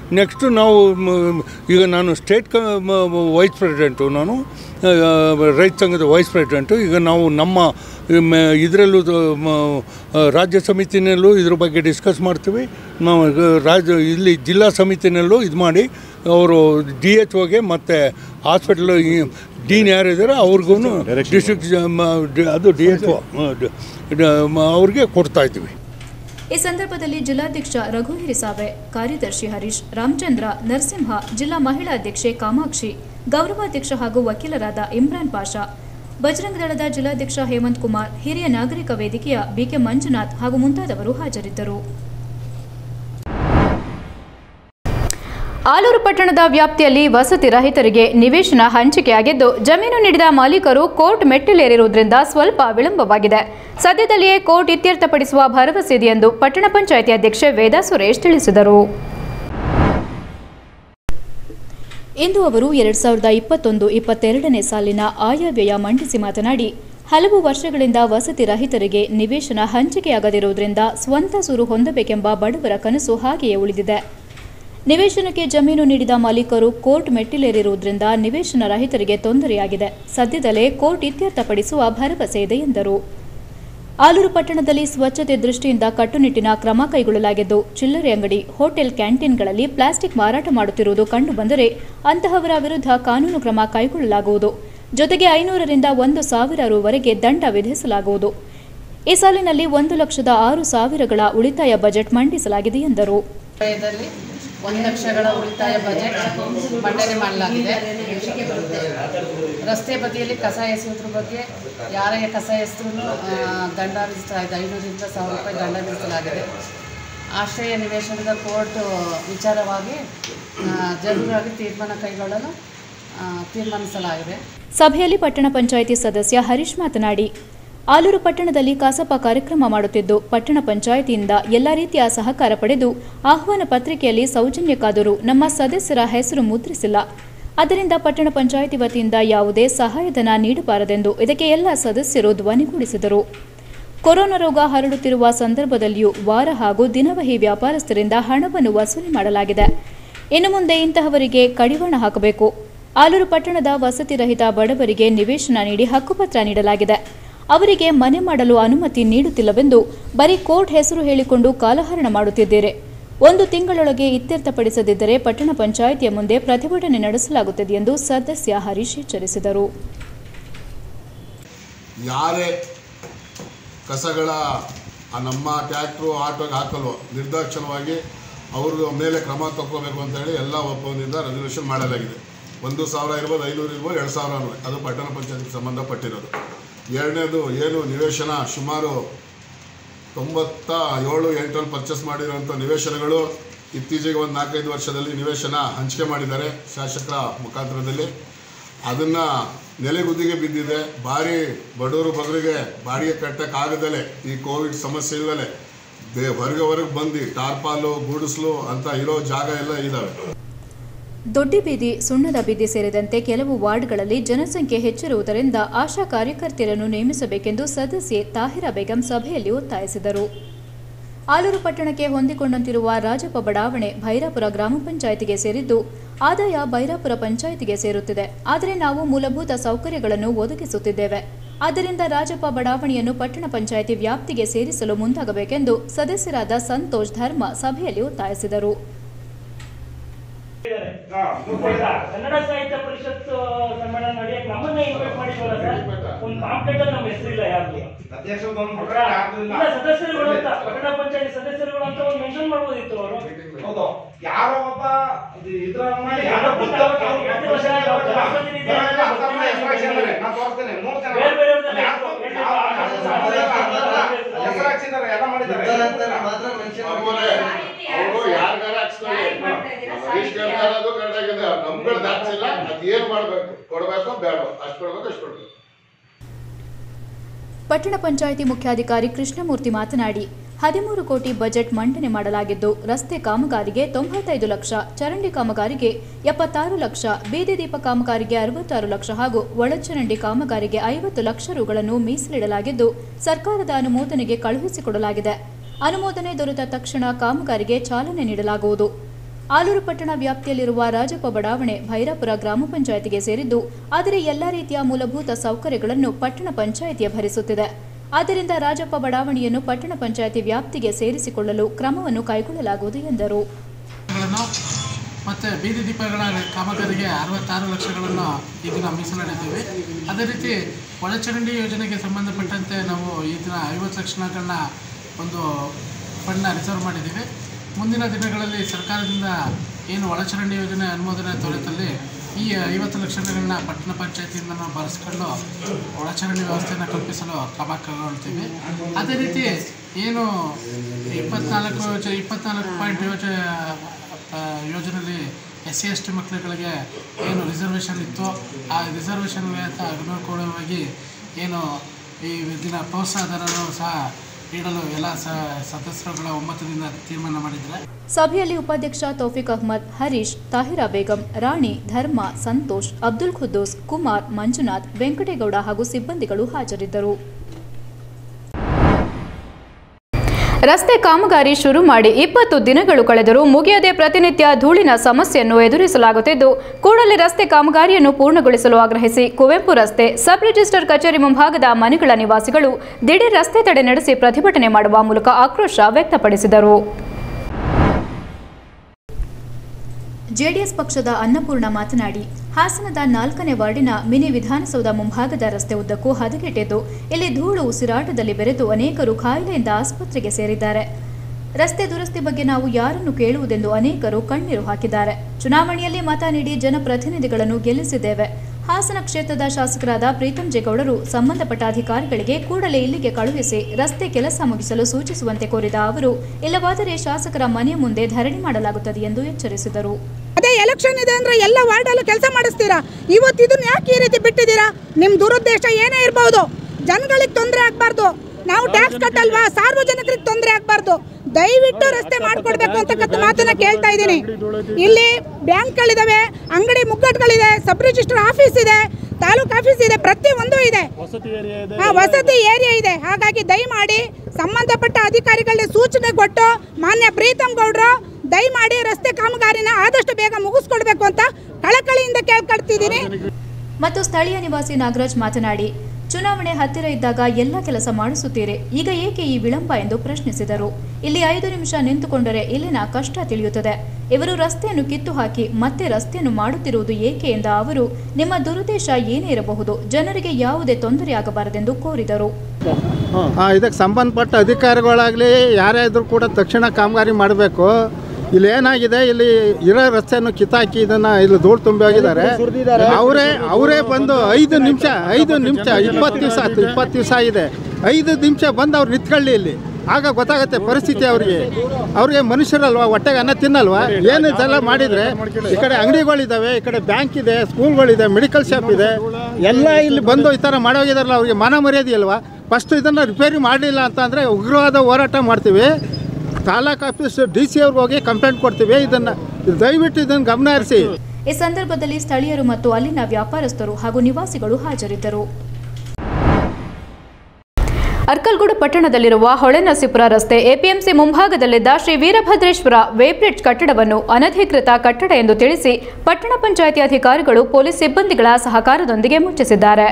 ನೆಕ್ಸ್ಟು ನಾವು ಮ- ಈಗ ನಾನು ಸ್ಟೇಟ್ ಕ ವೈಸ್ ಪ್ರೆಸಿಡೆಂಟು ನಾನು ಆ, ರೈತ ಸಂಘದ ವೈಸ್ ಪ್ರೆಸಿಡೆಂಟು ಈಗ ನಾವು ನಮ್ಮ ಇದರಲ್ಲೂ ರಾಜ್ಯ ಸಮಿತಿನಲ್ಲೂ ಇದ್ರ ಬಗ್ಗೆ ಡಿಸ್ಕಸ್ ಮಾಡ್ತೀವಿ ನಾವು ರಾಜ್ಯ ಇಲ್ಲಿ ಜಿಲ್ಲಾ ಸಮಿತಿನಲ್ಲೂ ಇದು ಮಾಡಿ ಅವರು ಡಿ ಎಚ್ ಒಗೆ ಮತ್ತು ಹಾಸ್ಪಿಟ್ಲ್ ಡೀನ್ ಯಾರಿದ್ದಾರೆ ಅವ್ರಿಗೂ ಡಿಸ್ಟ್ರಿಕ್ಟ್ ಅದು ಡಿ ಎಚ್ ಒ ಅವ್ರಿಗೆ ಕೊಡ್ತಾ ಇದ್ದೀವಿ ಈ ಸಂದರ್ಭದಲ್ಲಿ ಜಿಲ್ಲಾಧ್ಯಕ್ಷ ರಘು ಹಿರಿಸಾವೆ ಕಾರ್ಯದರ್ಶಿ ಹರೀಶ್ ರಾಮಚಂದ್ರ ನರಸಿಂಹ ಜಿಲ್ಲಾ ಮಹಿಳಾ ಅಧ್ಯಕ್ಷೆ ಕಾಮಾಕ್ಷಿ ಗೌರವಾಧ್ಯಕ್ಷ ಹಾಗೂ ವಕೀಲರಾದ ಇಮ್ರಾನ್ ಪಾಷಾ ಬಜರಂಗ ದಳದ ಜಿಲ್ಲಾಧ್ಯಕ್ಷ ಹೇಮಂತ್ ಕುಮಾರ್ ಹಿರಿಯ ನಾಗರಿಕ ವೇದಿಕೆಯ ಬಿಕೆ ಮಂಜುನಾಥ್ ಹಾಗೂ ಮುಂತಾದವರು ಹಾಜರಿದ್ದರು ಆಲೂರು ಪಟ್ಟಣದ ವ್ಯಾಪ್ತಿಯಲ್ಲಿ ವಸತಿ ರಹಿತರಿಗೆ ನಿವೇಶನ ಹಂಚಿಕೆಯಾಗಿದ್ದು ಜಮೀನು ನೀಡಿದ ಮಾಲೀಕರು ಕೋರ್ಟ್ ಮೆಟ್ಟಿಲೇರಿರುವುದರಿಂದ ಸ್ವಲ್ಪ ವಿಳಂಬವಾಗಿದೆ ಸದ್ಯದಲ್ಲಿಯೇ ಕೋರ್ಟ್ ಇತ್ಯರ್ಥಪಡಿಸುವ ಭರವಸೆ ಇದೆ ಎಂದು ಪಟ್ಟಣ ಪಂಚಾಯಿತಿ ಅಧ್ಯಕ್ಷೆ ವೇದಾ ಸುರೇಶ್ ತಿಳಿಸಿದರು ಇಂದು ಅವರು ಎರಡ್ ಸಾವಿರದ ಇಪ್ಪತ್ತೊಂದು ಇಪ್ಪತ್ತೆರಡನೇ ಸಾಲಿನ ಆಯವ್ಯಯ ಮಂಡಿಸಿ ಮಾತನಾಡಿ ಹಲವು ವರ್ಷಗಳಿಂದ ವಸತಿ ರಹಿತರಿಗೆ ನಿವೇಶನ ಹಂಚಿಕೆಯಾಗದಿರುವುದರಿಂದ ಸ್ವಂತ ಸೂರು ಹೊಂದಬೇಕೆಂಬ ಬಡವರ ಕನಸು ಹಾಗೆಯೇ ಉಳಿದಿದೆ ನಿವೇಶನಕ್ಕೆ ಜಮೀನು ನೀಡಿದ ಮಾಲೀಕರು ಕೋರ್ಟ್ ಮೆಟ್ಟಿಲೇರಿರುವುದರಿಂದ ನಿವೇಶನ ರಹಿತರಿಗೆ ತೊಂದರೆಯಾಗಿದೆ ಸದ್ಯದಲ್ಲೇ ಕೋರ್ಟ್ ಇತ್ಯರ್ಥಪಡಿಸುವ ಭರವಸೆ ಇದೆ ಎಂದರು ಆಲೂರು ಪಟ್ಟಣದಲ್ಲಿ ಸ್ವಚ್ಛತೆ ದೃಷ್ಟಿಯಿಂದ ಕಟ್ಟುನಿಟ್ಟಿನ ಕ್ರಮ ಕೈಗೊಳ್ಳಲಾಗಿದ್ದು ಚಿಲ್ಲರೆ ಅಂಗಡಿ ಹೋಟೆಲ್ ಕ್ಯಾಂಟೀನ್ಗಳಲ್ಲಿ ಪ್ಲಾಸ್ಟಿಕ್ ಮಾರಾಟ ಮಾಡುತ್ತಿರುವುದು ಕಂಡುಬಂದರೆ ಅಂತಹವರ ವಿರುದ್ಧ ಕಾನೂನು ಕ್ರಮ ಕೈಗೊಳ್ಳಲಾಗುವುದು ಜೊತೆಗೆ ಐನೂರರಿಂದ ಒಂದು ಸಾವಿರ ರುವರೆಗೆ ದಂಡ ವಿಧಿಸಲಾಗುವುದು ಈ ಸಾಲಿನಲ್ಲಿ ಒಂದು ಲಕ್ಷದ ಆರು ಸಾವಿರಗಳ ಉಳಿತಾಯ ಬಜೆಟ್ ಮಂಡಿಸಲಾಗಿದೆ ಎಂದರು ವಲಯದಲ್ಲಿ ಒಂದು ಲಕ್ಷಗಳ ಉಳಿತಾಯ ಬಜೆಟ್ ಮಂಡನೆ ಮಾಡಲಾಗಿದೆ ರಸ್ತೆ ಬದಿಯಲ್ಲಿ ಕಸ ಎಸೆಯೋದ್ರ ಬಗ್ಗೆ ಯಾರೇ ಕಸ ಎಸೆದ್ರೂ ದಂಡ ವಿಧಿಸ್ತಾ ಇದೆ ಐನೂರಿಂದ ಸಾವಿರ ರೂಪಾಯಿ ದಂಡ ವಿಧಿಸಲಾಗಿದೆ ಆಶ್ರಯ ನಿವೇಶನದ ಕೋರ್ಟ್ ವಿಚಾರವಾಗಿ ಆ, ಜರೂರಾಗಿ ತೀರ್ಮಾನ ಕೈಗೊಳ್ಳಲು ಆ, ತೀರ್ಮಾನಿಸಲಾಗಿದೆ ಸಭೆಯಲ್ಲಿ ಪಟ್ಟಣ ಪಂಚಾಯಿತಿ ಸದಸ್ಯ ಹರೀಶ್ ಮಾತನಾಡಿ ಆಲೂರು ಪಟ್ಟಣದಲ್ಲಿ ಕಸಪ ಕಾರ್ಯಕ್ರಮ ಮಾಡುತ್ತಿದ್ದು ಪಟ್ಟಣ ಪಂಚಾಯಿತಿಯಿಂದ ಎಲ್ಲ ರೀತಿಯ ಸಹಕಾರ ಪಡೆದು ಆಹ್ವಾನ ಪತ್ರಿಕೆಯಲ್ಲಿ ಸೌಜನ್ಯಕ್ಕಾದರೂ ನಮ್ಮ ಸದಸ್ಯರ ಹೆಸರು ಮುದ್ರಿಸಿಲ್ಲ ಆದ್ದರಿಂದ ಪಟ್ಟಣ ಪಂಚಾಯಿತಿ ವತಿಯಿಂದ ಯಾವುದೇ ಸಹಾಯಧನ ನೀಡಬಾರದೆಂದು ಇದಕ್ಕೆ ಎಲ್ಲ ಸದಸ್ಯರು ಧ್ವನಿಗೂಡಿಸಿದರು ಕೊರೋನಾ ರೋಗ ಹರಡುತ್ತಿರುವ ಸಂದರ್ಭದಲ್ಲಿಯೂ ವಾರ ಹಾಗೂ ದಿನವಹಿ ವ್ಯಾಪಾರಸ್ಥರಿಂದ ಹಣವನ್ನು ವಸೂಲಿ ಮಾಡಲಾಗಿದೆ ಇನ್ನು ಮುಂದೆ ಇಂತಹವರಿಗೆ ಕಡಿವಾಣ ಹಾಕಬೇಕು ಆಲೂರು ಪಟ್ಟಣದ ವಸತಿ ರಹಿತ ಬಡವರಿಗೆ ನಿವೇಶನ ನೀಡಿ ಹಕ್ಕುಪತ್ರ ನೀಡಲಾಗಿದೆ ಅವರಿಗೆ ಮನೆ ಮಾಡಲು ಅನುಮತಿ ನೀಡುತ್ತಿಲ್ಲವೆಂದು ಬರೀ ಕೋರ್ಟ್ ಹೆಸರು ಹೇಳಿಕೊಂಡು ಕಾಲಹರಣ ಮಾಡುತ್ತಿದ್ದೀರಿ ಒಂದು ತಿಂಗಳೊಳಗೆ ಇತ್ಯರ್ಥಪಡಿಸದಿದ್ದರೆ ಪಟ್ಟಣ ಪಂಚಾಯಿತಿಯ ಮುಂದೆ ಪ್ರತಿಭಟನೆ ನಡೆಸಲಾಗುತ್ತದೆ ಎಂದು ಸದಸ್ಯ ಹರೀಶ್ ಎಚ್ಚರಿಸಿದರು ಯಾರೇ ಕಸಗಳ ಆ ನಮ್ಮ ಟ್ಯಾಕ್ಟ್ರು ಆಟೋಗೆ ಹಾಕಲ್ವೋ ನಿರ್ದಾಕ್ಷಿಣ್ಯವಾಗಿ ಅವ್ರ ಮೇಲೆ ಕ್ರಮ ತಗೋಬೇಕು ಅಂತೇಳಿ ಎಲ್ಲ ಒಪ್ಪಂದದಿಂದ ರೆಸಲ್ಯೂಷನ್ ಮಾಡಲಾಗಿದೆ ಒಂದು ಸಾವಿರ ಇರ್ಬೋದು ಐನೂರು ಇರ್ಬೋದು ಎರಡು ಸಾವಿರ ಅನ್ನೋ ಅದು ಪಟ್ಟಣ ಪಂಚಾಯತ್ಗೆ ಸಂಬಂಧಪಟ್ಟಿರೋದು ಎರಡನೇದು ಏನು ನಿವೇಶನ ಸುಮಾರು ತೊಂಬತ್ತ ಏಳು ಎಂಟರಲ್ಲಿ ಪರ್ಚೇಸ್ ಮಾಡಿರೋಂಥ ನಿವೇಶನಗಳು ಇತ್ತೀಚೆಗೆ ಒಂದು ನಾಲ್ಕೈದು ವರ್ಷದಲ್ಲಿ ನಿವೇಶನ ಹಂಚಿಕೆ ಮಾಡಿದ್ದಾರೆ ಶಾಸಕರ ಮುಖಾಂತರದಲ್ಲಿ ಅದನ್ನು ನೆಲೆಗುದ್ದಿಗೆ ಬಿದ್ದಿದೆ ಭಾರಿ ಬಡವರು ಬಗರಿಗೆ ಬಾಡಿಗೆ ಕಟ್ಟಕ್ಕಾಗದಲೆ ಈ ಕೋವಿಡ್ ಸಮಸ್ಯೆ ಇಲ್ಲದೆ ಬೇ ಹೊರಗೆ ಹೊರಗೆ ಬಂದು ಟಾರ್ಪಾಲು ಗುಡಿಸ್ಲು ಅಂತ ಇರೋ ಜಾಗ ಎಲ್ಲ ಇದ್ದಾವೆ ದೊಡ್ಡಿಬೀದಿ ಸುಣ್ಣದ ಬೀದಿ ಸೇರಿದಂತೆ ಕೆಲವು ವಾರ್ಡ್ಗಳಲ್ಲಿ ಜನಸಂಖ್ಯೆ ಹೆಚ್ಚಿರುವುದರಿಂದ ಆಶಾ ಕಾರ್ಯಕರ್ತೆಯರನ್ನು ನೇಮಿಸಬೇಕೆಂದು ಸದಸ್ಯೆ ತಾಹಿರಾ ಬೇಗಂ ಸಭೆಯಲ್ಲಿ ಒತ್ತಾಯಿಸಿದರು ಆಲೂರು ಪಟ್ಟಣಕ್ಕೆ ಹೊಂದಿಕೊಂಡಂತಿರುವ ರಾಜಪ್ಪ ಬಡಾವಣೆ ಭೈರಾಪುರ ಗ್ರಾಮ ಪಂಚಾಯಿತಿಗೆ ಸೇರಿದ್ದು ಆದಾಯ ಭೈರಾಪುರ ಪಂಚಾಯಿತಿಗೆ ಸೇರುತ್ತಿದೆ ಆದರೆ ನಾವು ಮೂಲಭೂತ ಸೌಕರ್ಯಗಳನ್ನು ಒದಗಿಸುತ್ತಿದ್ದೇವೆ ಆದ್ದರಿಂದ ರಾಜಪ್ಪ ಬಡಾವಣೆಯನ್ನು ಪಟ್ಟಣ ಪಂಚಾಯಿತಿ ವ್ಯಾಪ್ತಿಗೆ ಸೇರಿಸಲು ಮುಂದಾಗಬೇಕೆಂದು ಸದಸ್ಯರಾದ ಸಂತೋಷ್ ಧರ್ಮ ಸಭೆಯಲ್ಲಿ ಒತ್ತಾಯಿಸಿದರು ಕನ್ನಡ ಸಾಹಿತ್ಯ ಪರಿಷತ್ ಸಮ್ಮೇಳನ ನಡೆಯಕ್ಕೆ ನಮ್ಮನ್ನೇ ಇನ್ವೈಟ್ ಮಾಡಿದ್ವಲ್ಲ ಸರ್ ಒಂದು ಕಾಂಪ್ಲೇಟ್ ಅಲ್ಲಿ ನಮ್ಮ ಹೆಸರಿಲ್ಲ ಯಾರ್ದು ಇಲ್ಲ ಸದಸ್ಯರುಗಳು ಅಂತ ಪಟ್ಟಣ ಪಂಚಾಯತ್ ಸದಸ್ಯರುಗಳು ಅಂತ ಒಂದು ಮೆನ್ಷನ್ ಮಾಡ್ಬೋದಿತ್ತು ಅವರು ಹೌದು ಯಾರೋ ಒಬ್ಬ ಇದ್ರ ಮಾಡಿ ಯಾರೋ ಯಾರೋ ಗೊತ್ತಾಗಲ್ಲ ಅವ್ರು ಎರಡು ವರ್ಷ ಆಯ್ತು ಅವ್ರು ಜಾಸ್ತಿ ಇದೆ ಅಂತ ಹತ್ತು ಜನ ಹೆಸರಾಗ್ಸಿದ್ದಾರೆ. ನಾನ್ ತೋರಿಸ್ತೀನಿ, ಮೂರ್ ಜನ. ಬೇರೆ ಬೇರೆಯವ್ರದ್ದೆಲ್ಲ ಯಾರು- ಎಷ್ಟು- ಯಾವ- ಎಷ್ಟು- ಅರ್ಧ ಅರ್ಧ ಅರ್ಧ ಹೆಸರು ಹಾಕ್ಸಿದ್ದಾರೆ, ಎಲ್ಲ ಮಾಡಿದ್ದಾರೆ. ಅವರು ಯಾರಿಗಾರ ಹಾಕ್ಸ್ಕೊಳ್ಳಿ ಹರೀಶ್ ಕೇಳ್ತಾ ಇರೋದು ಕರೆಕ್ಟ್ ಆಗಿದೆ ನಮ್ಗಳ್ದು ಹಾಕ್ಸಿಲ್ಲ ಅದು ಏನು ಮಾಡಬೇಕು ಕೊಡಬೇಕು ಬೇಡ ಅಷ್ಟು ಕೊಡ್ಬೇಕು ಅಷ್ಟು ಕೊಡ್ಬೇಕು ಪಟ್ಟಣ ಪಂಚಾಯಿತಿ ಮುಖ್ಯಾಧಿಕಾರಿ ಕೃಷ್ಣಮೂರ್ತಿ ಮಾತನಾಡಿ ಹದಿಮೂರು ಕೋಟಿ ಬಜೆಟ್ ಮಂಡನೆ ಮಾಡಲಾಗಿದ್ದು ರಸ್ತೆ ಕಾಮಗಾರಿಗೆ ತೊಂಬತ್ತೈದು ಲಕ್ಷ ಚರಂಡಿ ಕಾಮಗಾರಿಗೆ ಎಪ್ಪತ್ತಾರು ಲಕ್ಷ ಬೀದಿ ದೀಪ ಕಾಮಗಾರಿಗೆ ಅರವತ್ತಾರು ಲಕ್ಷ ಹಾಗೂ ಒಳಚರಂಡಿ ಕಾಮಗಾರಿಗೆ ಐವತ್ತು ಲಕ್ಷ ರುಗಳನ್ನು ಮೀಸಲಿಡಲಾಗಿದ್ದು ಸರ್ಕಾರದ ಅನುಮೋದನೆಗೆ ಕಳುಹಿಸಿಕೊಡಲಾಗಿದೆ ಅನುಮೋದನೆ ದೊರೆತ ತಕ್ಷಣ ಕಾಮಗಾರಿಗೆ ಚಾಲನೆ ನೀಡಲಾಗುವುದು ಆಲೂರು ಪಟ್ಟಣ ವ್ಯಾಪ್ತಿಯಲ್ಲಿರುವ ರಾಜಪ್ಪ ಬಡಾವಣೆ ಭೈರಾಪುರ ಗ್ರಾಮ ಪಂಚಾಯತಿಗೆ ಸೇರಿದ್ದು ಆದರೆ ಎಲ್ಲ ರೀತಿಯ ಮೂಲಭೂತ ಸೌಕರ್ಯಗಳನ್ನು ಪಟ್ಟಣ ಪಂಚಾಯಿತಿಯ ಭರಿಸುತ್ತಿದೆ ಆದ್ದರಿಂದ ರಾಜಪ್ಪ ಬಡಾವಣೆಯನ್ನು ಪಟ್ಟಣ ಪಂಚಾಯಿತಿ ವ್ಯಾಪ್ತಿಗೆ ಸೇರಿಸಿಕೊಳ್ಳಲು ಕ್ರಮವನ್ನು ಕೈಗೊಳ್ಳಲಾಗುವುದು ಎಂದರು ಗಳನ್ನು ಮತ್ತು ಬೀದಿ ದೀಪಗಳ ಕಾಮಗಾರಿಗೆ ಅರವತ್ತಾರು ಲಕ್ಷಗಳನ್ನು ಈ ದಿನ ಮೀಸಲಿಟ್ಟಿದ್ದೀವಿ ಅದೇ ರೀತಿ ಒಳಚರಂಡಿ ಯೋಜನೆಗೆ ಸಂಬಂಧಪಟ್ಟಂತೆ ನಾವು ಈ ದಿನ ಐವತ್ತು ಲಕ್ಷಗಳನ್ನ ಒಂದು ಫಂಡ್ನ ರಿಸರ್ವ್ ಮಾಡಿದ್ದೀವಿ ಮುಂದಿನ ದಿನಗಳಲ್ಲಿ ಸರ್ಕಾರದಿಂದ ಏನು ಒಳಚರಂಡಿ ಯೋಜನೆ ಅನುಮೋದನೆ ದೊರೆತಲ್ಲಿ ಈ ಐವತ್ತು ಲಕ್ಷಗಳನ್ನ ಪಟ್ಟಣ ಪಂಚಾಯತಿಯಿಂದ ನಾವು ಬರೆಸ್ಕೊಂಡು ಒಳಚರಂಡಿ ವ್ಯವಸ್ಥೆಯನ್ನು ಕಲ್ಪಿಸಲು ಕ್ರಮ ಕೈಗೊಳ್ತೀವಿ ಅದೇ ರೀತಿ ಏನು ಇಪ್ಪತ್ನಾಲ್ಕು ಯೋಜ- ಇಪ್ಪತ್ನಾಲ್ಕು ಪಾಯಿಂಟ್ ಯೋಜ ಆ, ಯೋಜನೆಯಲ್ಲಿ ಎಸ್ ಸಿ ಎಸ್ ಟಿ ಮಕ್ಕಳುಗಳಿಗೆ ಏನು ರಿಸರ್ವೇಷನ್ ಇತ್ತು ಆ ರಿಸರ್ವೇಷನ್ಗೆ ಅನುಕೂಲವಾಗಿ ಏನು ಈ ದಿನ ಪ್ರೋತ್ಸಾಹ ಧನವನ್ನು ಸಹ ನೀಡಲು ಎಲ್ಲ ಸ ಸದಸ್ಯರುಗಳ ಒಮ್ಮತದಿಂದ ತೀರ್ಮಾನ ಮಾಡಿದ್ದಾರೆ ಸಭೆಯಲ್ಲಿ ಉಪಾಧ್ಯಕ್ಷ ತೌಫಿಕ್ ಅಹ್ಮದ್ ಹರೀಶ್ ತಾಹಿರಾ ಬೇಗಂ ರಾಣಿ ಧರ್ಮ ಸಂತೋಷ್ ಅಬ್ದುಲ್ ಖುದ್ದೂಸ್ ಕುಮಾರ್ ಮಂಜುನಾಥ್ ವೆಂಕಟೇಗೌಡ ಹಾಗೂ ಸಿಬ್ಬಂದಿಗಳು ಹಾಜರಿದ್ದರು ರಸ್ತೆ ಕಾಮಗಾರಿ ಶುರು ಮಾಡಿ ಇಪ್ಪತ್ತು ದಿನಗಳು ಕಳೆದರೂ ಮುಗಿಯದೆ ಪ್ರತಿನಿತ್ಯ ಧೂಳಿನ ಸಮಸ್ಯೆಯನ್ನು ಎದುರಿಸಲಾಗುತ್ತಿದ್ದು ಕೂಡಲೇ ರಸ್ತೆ ಕಾಮಗಾರಿಯನ್ನು ಪೂರ್ಣಗೊಳಿಸಲು ಆಗ್ರಹಿಸಿ ಕುವೆಂಪು ರಸ್ತೆ ಸಬ್ ರಿಜಿಸ್ಟರ್ ಕಚೇರಿ ಮುಂಭಾಗದ ಮನೆಗಳ ನಿವಾಸಿಗಳು ದಿಢೀರ್ ರಸ್ತೆ ತಡೆ ನಡೆಸಿ ಪ್ರತಿಭಟನೆ ಮಾಡುವ ಮೂಲಕ ಆಕ್ರೋಶ ವ್ಯಕ್ತಪಡಿಸಿದರು ಜೆಡಿಎಸ್ ಪಕ್ಷದ ಅನ್ನಪೂರ್ಣ ಮಾತನಾಡಿ ಹಾಸನದ ನಾಲ್ಕನೇ ವಾರ್ಡಿನ ಮಿನಿ ವಿಧಾನಸೌಧ ಮುಂಭಾಗದ ರಸ್ತೆ ಉದ್ದಕ್ಕೂ ಹದಗೆಟ್ಟಿದ್ದು ಇಲ್ಲಿ ಧೂಳು ಉಸಿರಾಟದಲ್ಲಿ ಬೆರೆತು ಅನೇಕರು ಕಾಯಿಲೆಯಿಂದ ಆಸ್ಪತ್ರೆಗೆ ಸೇರಿದ್ದಾರೆ ರಸ್ತೆ ದುರಸ್ತಿ ಬಗ್ಗೆ ನಾವು ಯಾರನ್ನು ಕೇಳುವುದೆಂದು ಅನೇಕರು ಕಣ್ಣೀರು ಹಾಕಿದ್ದಾರೆ ಚುನಾವಣೆಯಲ್ಲಿ ಮತ ನೀಡಿ ಜನಪ್ರತಿನಿಧಿಗಳನ್ನು ಗೆಲ್ಲಿಸಿದ್ದೇವೆ ಹಾಸನ ಕ್ಷೇತ್ರದ ಶಾಸಕರಾದ ಪ್ರೀತಂ ಜೇಗೌಡರು ಸಂಬಂಧಪಟ್ಟ ಅಧಿಕಾರಿಗಳಿಗೆ ಕೂಡಲೇ ಇಲ್ಲಿಗೆ ಕಳುಹಿಸಿ ರಸ್ತೆ ಕೆಲಸ ಮುಗಿಸಲು ಸೂಚಿಸುವಂತೆ ಕೋರಿದ ಅವರು ಇಲ್ಲವಾದರೆ ಶಾಸಕರ ಮನೆ ಮುಂದೆ ಧರಣಿ ಮಾಡಲಾಗುತ್ತದೆ ಎಂದು ಎಚ್ಚರಿಸಿದರು ಅದೇ ಎಲೆಕ್ಷನ್ ಇದೆ ಅಂದ್ರೆ ಎಲ್ಲ ವಾರ್ಡಲ್ಲೂ ಕೆಲಸ ಮಾಡಿಸ್ತೀರಾ ಇವತ್ತು ಇದನ್ನ ಯಾಕೆ ಈ ರೀತಿ ಬಿಟ್ಟಿದ್ದೀರಾ ನಿಮ್ಮ ದುರುದ್ದೇಶ ಏನೇ ಇರಬಹುದು ಜನಗಳಿಗೆ ತೊಂದರೆ ಆಗಬಾರ್ದು ನಾವು ಟ್ಯಾಕ್ಸ್ ಕಟ್ಟಲ್ವಾ ಸಾರ್ವಜನಿಕರಿಗೆ ತೊಂದರೆ ಆಗಬಾರ್ದು ದಯವಿಟ್ಟು ರಸ್ತೆ ಮಾಡಿಕೊಡ್ಬೇಕು ಅಂತಕ್ಕಂಥ ಮಾತನ್ನ ಕೇಳ್ತಾ ಇದ್ದೀನಿ ಇಲ್ಲಿ ಬ್ಯಾಂಕ್ಗಳಿದಾವೆ ಅಂಗಡಿ ಮುಗ್ಗಟ್ಟುಗಳಿದೆ ಸಬ್ ರಿಜಿಸ್ಟರ್ ಆಫೀಸ್ ಇದೆ ತಾಲೂಕ್ ಆಫೀಸ್ ಇದೆ ಪ್ರತಿ ಒಂದು ಇದೆ ಹಾ, ವಸತಿ ಏರಿಯಾ ಇದೆ ಹಾಗಾಗಿ ದಯಮಾಡಿ ಸಂಬಂಧಪಟ್ಟ ಅಧಿಕಾರಿಗಳಿಗೆ ಸೂಚನೆ ಕೊಟ್ಟು ಮಾನ್ಯ ಪ್ರೀತಮ್ ಗೌಡ್ರು ದಯಮಾಡಿ ರಸ್ತೆ ಕಾಮಗಾರಿನ ಆದಷ್ಟು ಬೇಗ ಮುಗಿಸ್ಕೊಡ್ಬೇಕು ಅಂತ ಕಳಕಳಿಯಿಂದ ಕೇಳ್ಕೊಳ್ತಿದ್ದೀನಿ ಮತ್ತು ಸ್ಥಳೀಯ ನಿವಾಸಿ ನಾಗರಾಜ್ ಮಾತನಾಡಿ ಚುನಾವಣೆ ಹತ್ತಿರ ಇದ್ದಾಗ ಎಲ್ಲ ಕೆಲಸ ಮಾಡಿಸುತ್ತೀರಿ ಈಗ ಏಕೆ ಈ ವಿಳಂಬ ಎಂದು ಪ್ರಶ್ನಿಸಿದರು ಇಲ್ಲಿ ಐದು ನಿಮಿಷ ನಿಂತುಕೊಂಡರೆ ಇಲ್ಲಿನ ಕಷ್ಟ ತಿಳಿಯುತ್ತದೆ ಇವರು ರಸ್ತೆಯನ್ನು ಕಿತ್ತು ಹಾಕಿ ಮತ್ತೆ ರಸ್ತೆಯನ್ನು ಮಾಡುತ್ತಿರುವುದು ಏಕೆ ಎಂದ ಅವರು ನಿಮ್ಮ ದುರುದ್ದೇಶ ಏನೇ ಇರಬಹುದು ಜನರಿಗೆ ಯಾವುದೇ ತೊಂದರೆಯಾಗಬಾರದೆಂದು ಕೋರಿದರು ಆ, ಇದಕ್ಕೆ ಸಂಬಂಧಪಟ್ಟ ಅಧಿಕಾರಿಗಳಾಗಲಿ ಯಾರೇ ಇದ್ರೂ ಕೂಡ ತಕ್ಷಣ ಕಾಮಗಾರಿ ಮಾಡಬೇಕು ಇಲ್ಲಿ ಏನಾಗಿದೆ ಇಲ್ಲಿ ಇರೋ ರಸ್ತೆಯನ್ನು ಕಿತ್ತಾಕಿ ಇದನ್ನ ಇಲ್ಲಿ ಧೂಳು ತುಂಬಿ ಹೋಗಿದ್ದಾರೆ ಅವರೇ ಅವರೇ ಬಂದು ಐದು ನಿಮಿಷ ಐದು ನಿಮಿಷ ಇಪ್ಪತ್ತು ದಿವಸ ಆಯ್ತು ಇಪ್ಪತ್ತು ದಿವಸ ಆಗಿದೆ ಐದು ನಿಮಿಷ ಬಂದು ಅವ್ರು ನಿಂತ್ಕೊಳ್ಳಿ ಇಲ್ಲಿ ಆಗ ಗೊತ್ತಾಗುತ್ತೆ ಪರಿಸ್ಥಿತಿ ಅವ್ರಿಗೆ ಅವ್ರಿಗೆ ಮನುಷ್ಯರಲ್ವಾ ಹೊಟ್ಟೆಗೆ ಅನ್ನ ತಿನ್ನಲ್ವಾ ಏನು ಇದೆಲ್ಲ ಮಾಡಿದರೆ ಈ ಕಡೆ ಅಂಗಡಿಗಳಿದ್ದಾವೆ ಈ ಕಡೆ ಬ್ಯಾಂಕ್ ಇದೆ ಸ್ಕೂಲ್ಗಳಿದೆ ಮೆಡಿಕಲ್ ಶಾಪ್ ಇದೆ ಎಲ್ಲ ಇಲ್ಲಿ ಬಂದು ಈ ಥರ ಮಾಡೋಗಿದಾರಲ್ಲ ಅವ್ರಿಗೆ ಮಾನ ಮರ್ಯಾದೆ ಇಲ್ವಾ ಫಸ್ಟ್ ಇದನ್ನು ರಿಪೇರಿ ಮಾಡಲಿಲ್ಲ ಅಂತ ಅಂದರೆ ಉಗ್ರವಾದ ಹೋರಾಟ ಮಾಡ್ತೀವಿ ತಾಲೂಕ್ ಆಫೀಸ್ ಡಿ ಸಿ ಅವ್ರಿಗೆ ಹೋಗಿ ಕಂಪ್ಲೇಂಟ್ ಕೊಡ್ತೀವಿ ಇದನ್ನು ದಯವಿಟ್ಟು ಇದನ್ನು ಗಮನ ಹರಿಸಿ ಈ ಸಂದರ್ಭದಲ್ಲಿ ಸ್ಥಳೀಯರು ಮತ್ತು ಅಲ್ಲಿನ ವ್ಯಾಪಾರಸ್ಥರು ಹಾಗೂ ನಿವಾಸಿಗಳು ಹಾಜರಿದ್ದರು ಅರ್ಕಲ್ಗೂಡು ಪಟ್ಟಣದಲ್ಲಿರುವ ಹೊಳೆನರಸೀಪುರ ರಸ್ತೆ ಎಪಿಎಂಸಿ ಮುಂಭಾಗದಲ್ಲಿದ್ದ ಶ್ರೀ ವೀರಭದ್ರೇಶ್ವರ ವೇಬ್ರಿಡ್ಜ್ ಕಟ್ಟಡವನ್ನು ಅನಧಿಕೃತ ಕಟ್ಟಡ ಎಂದು ತಿಳಿಸಿ ಪಟ್ಟಣ ಪಂಚಾಯಿತಿ ಅಧಿಕಾರಿಗಳು ಪೊಲೀಸ್ ಸಿಬ್ಬಂದಿಗಳ ಸಹಕಾರದೊಂದಿಗೆ ಮುಚ್ಚಿಸಿದ್ದಾರೆ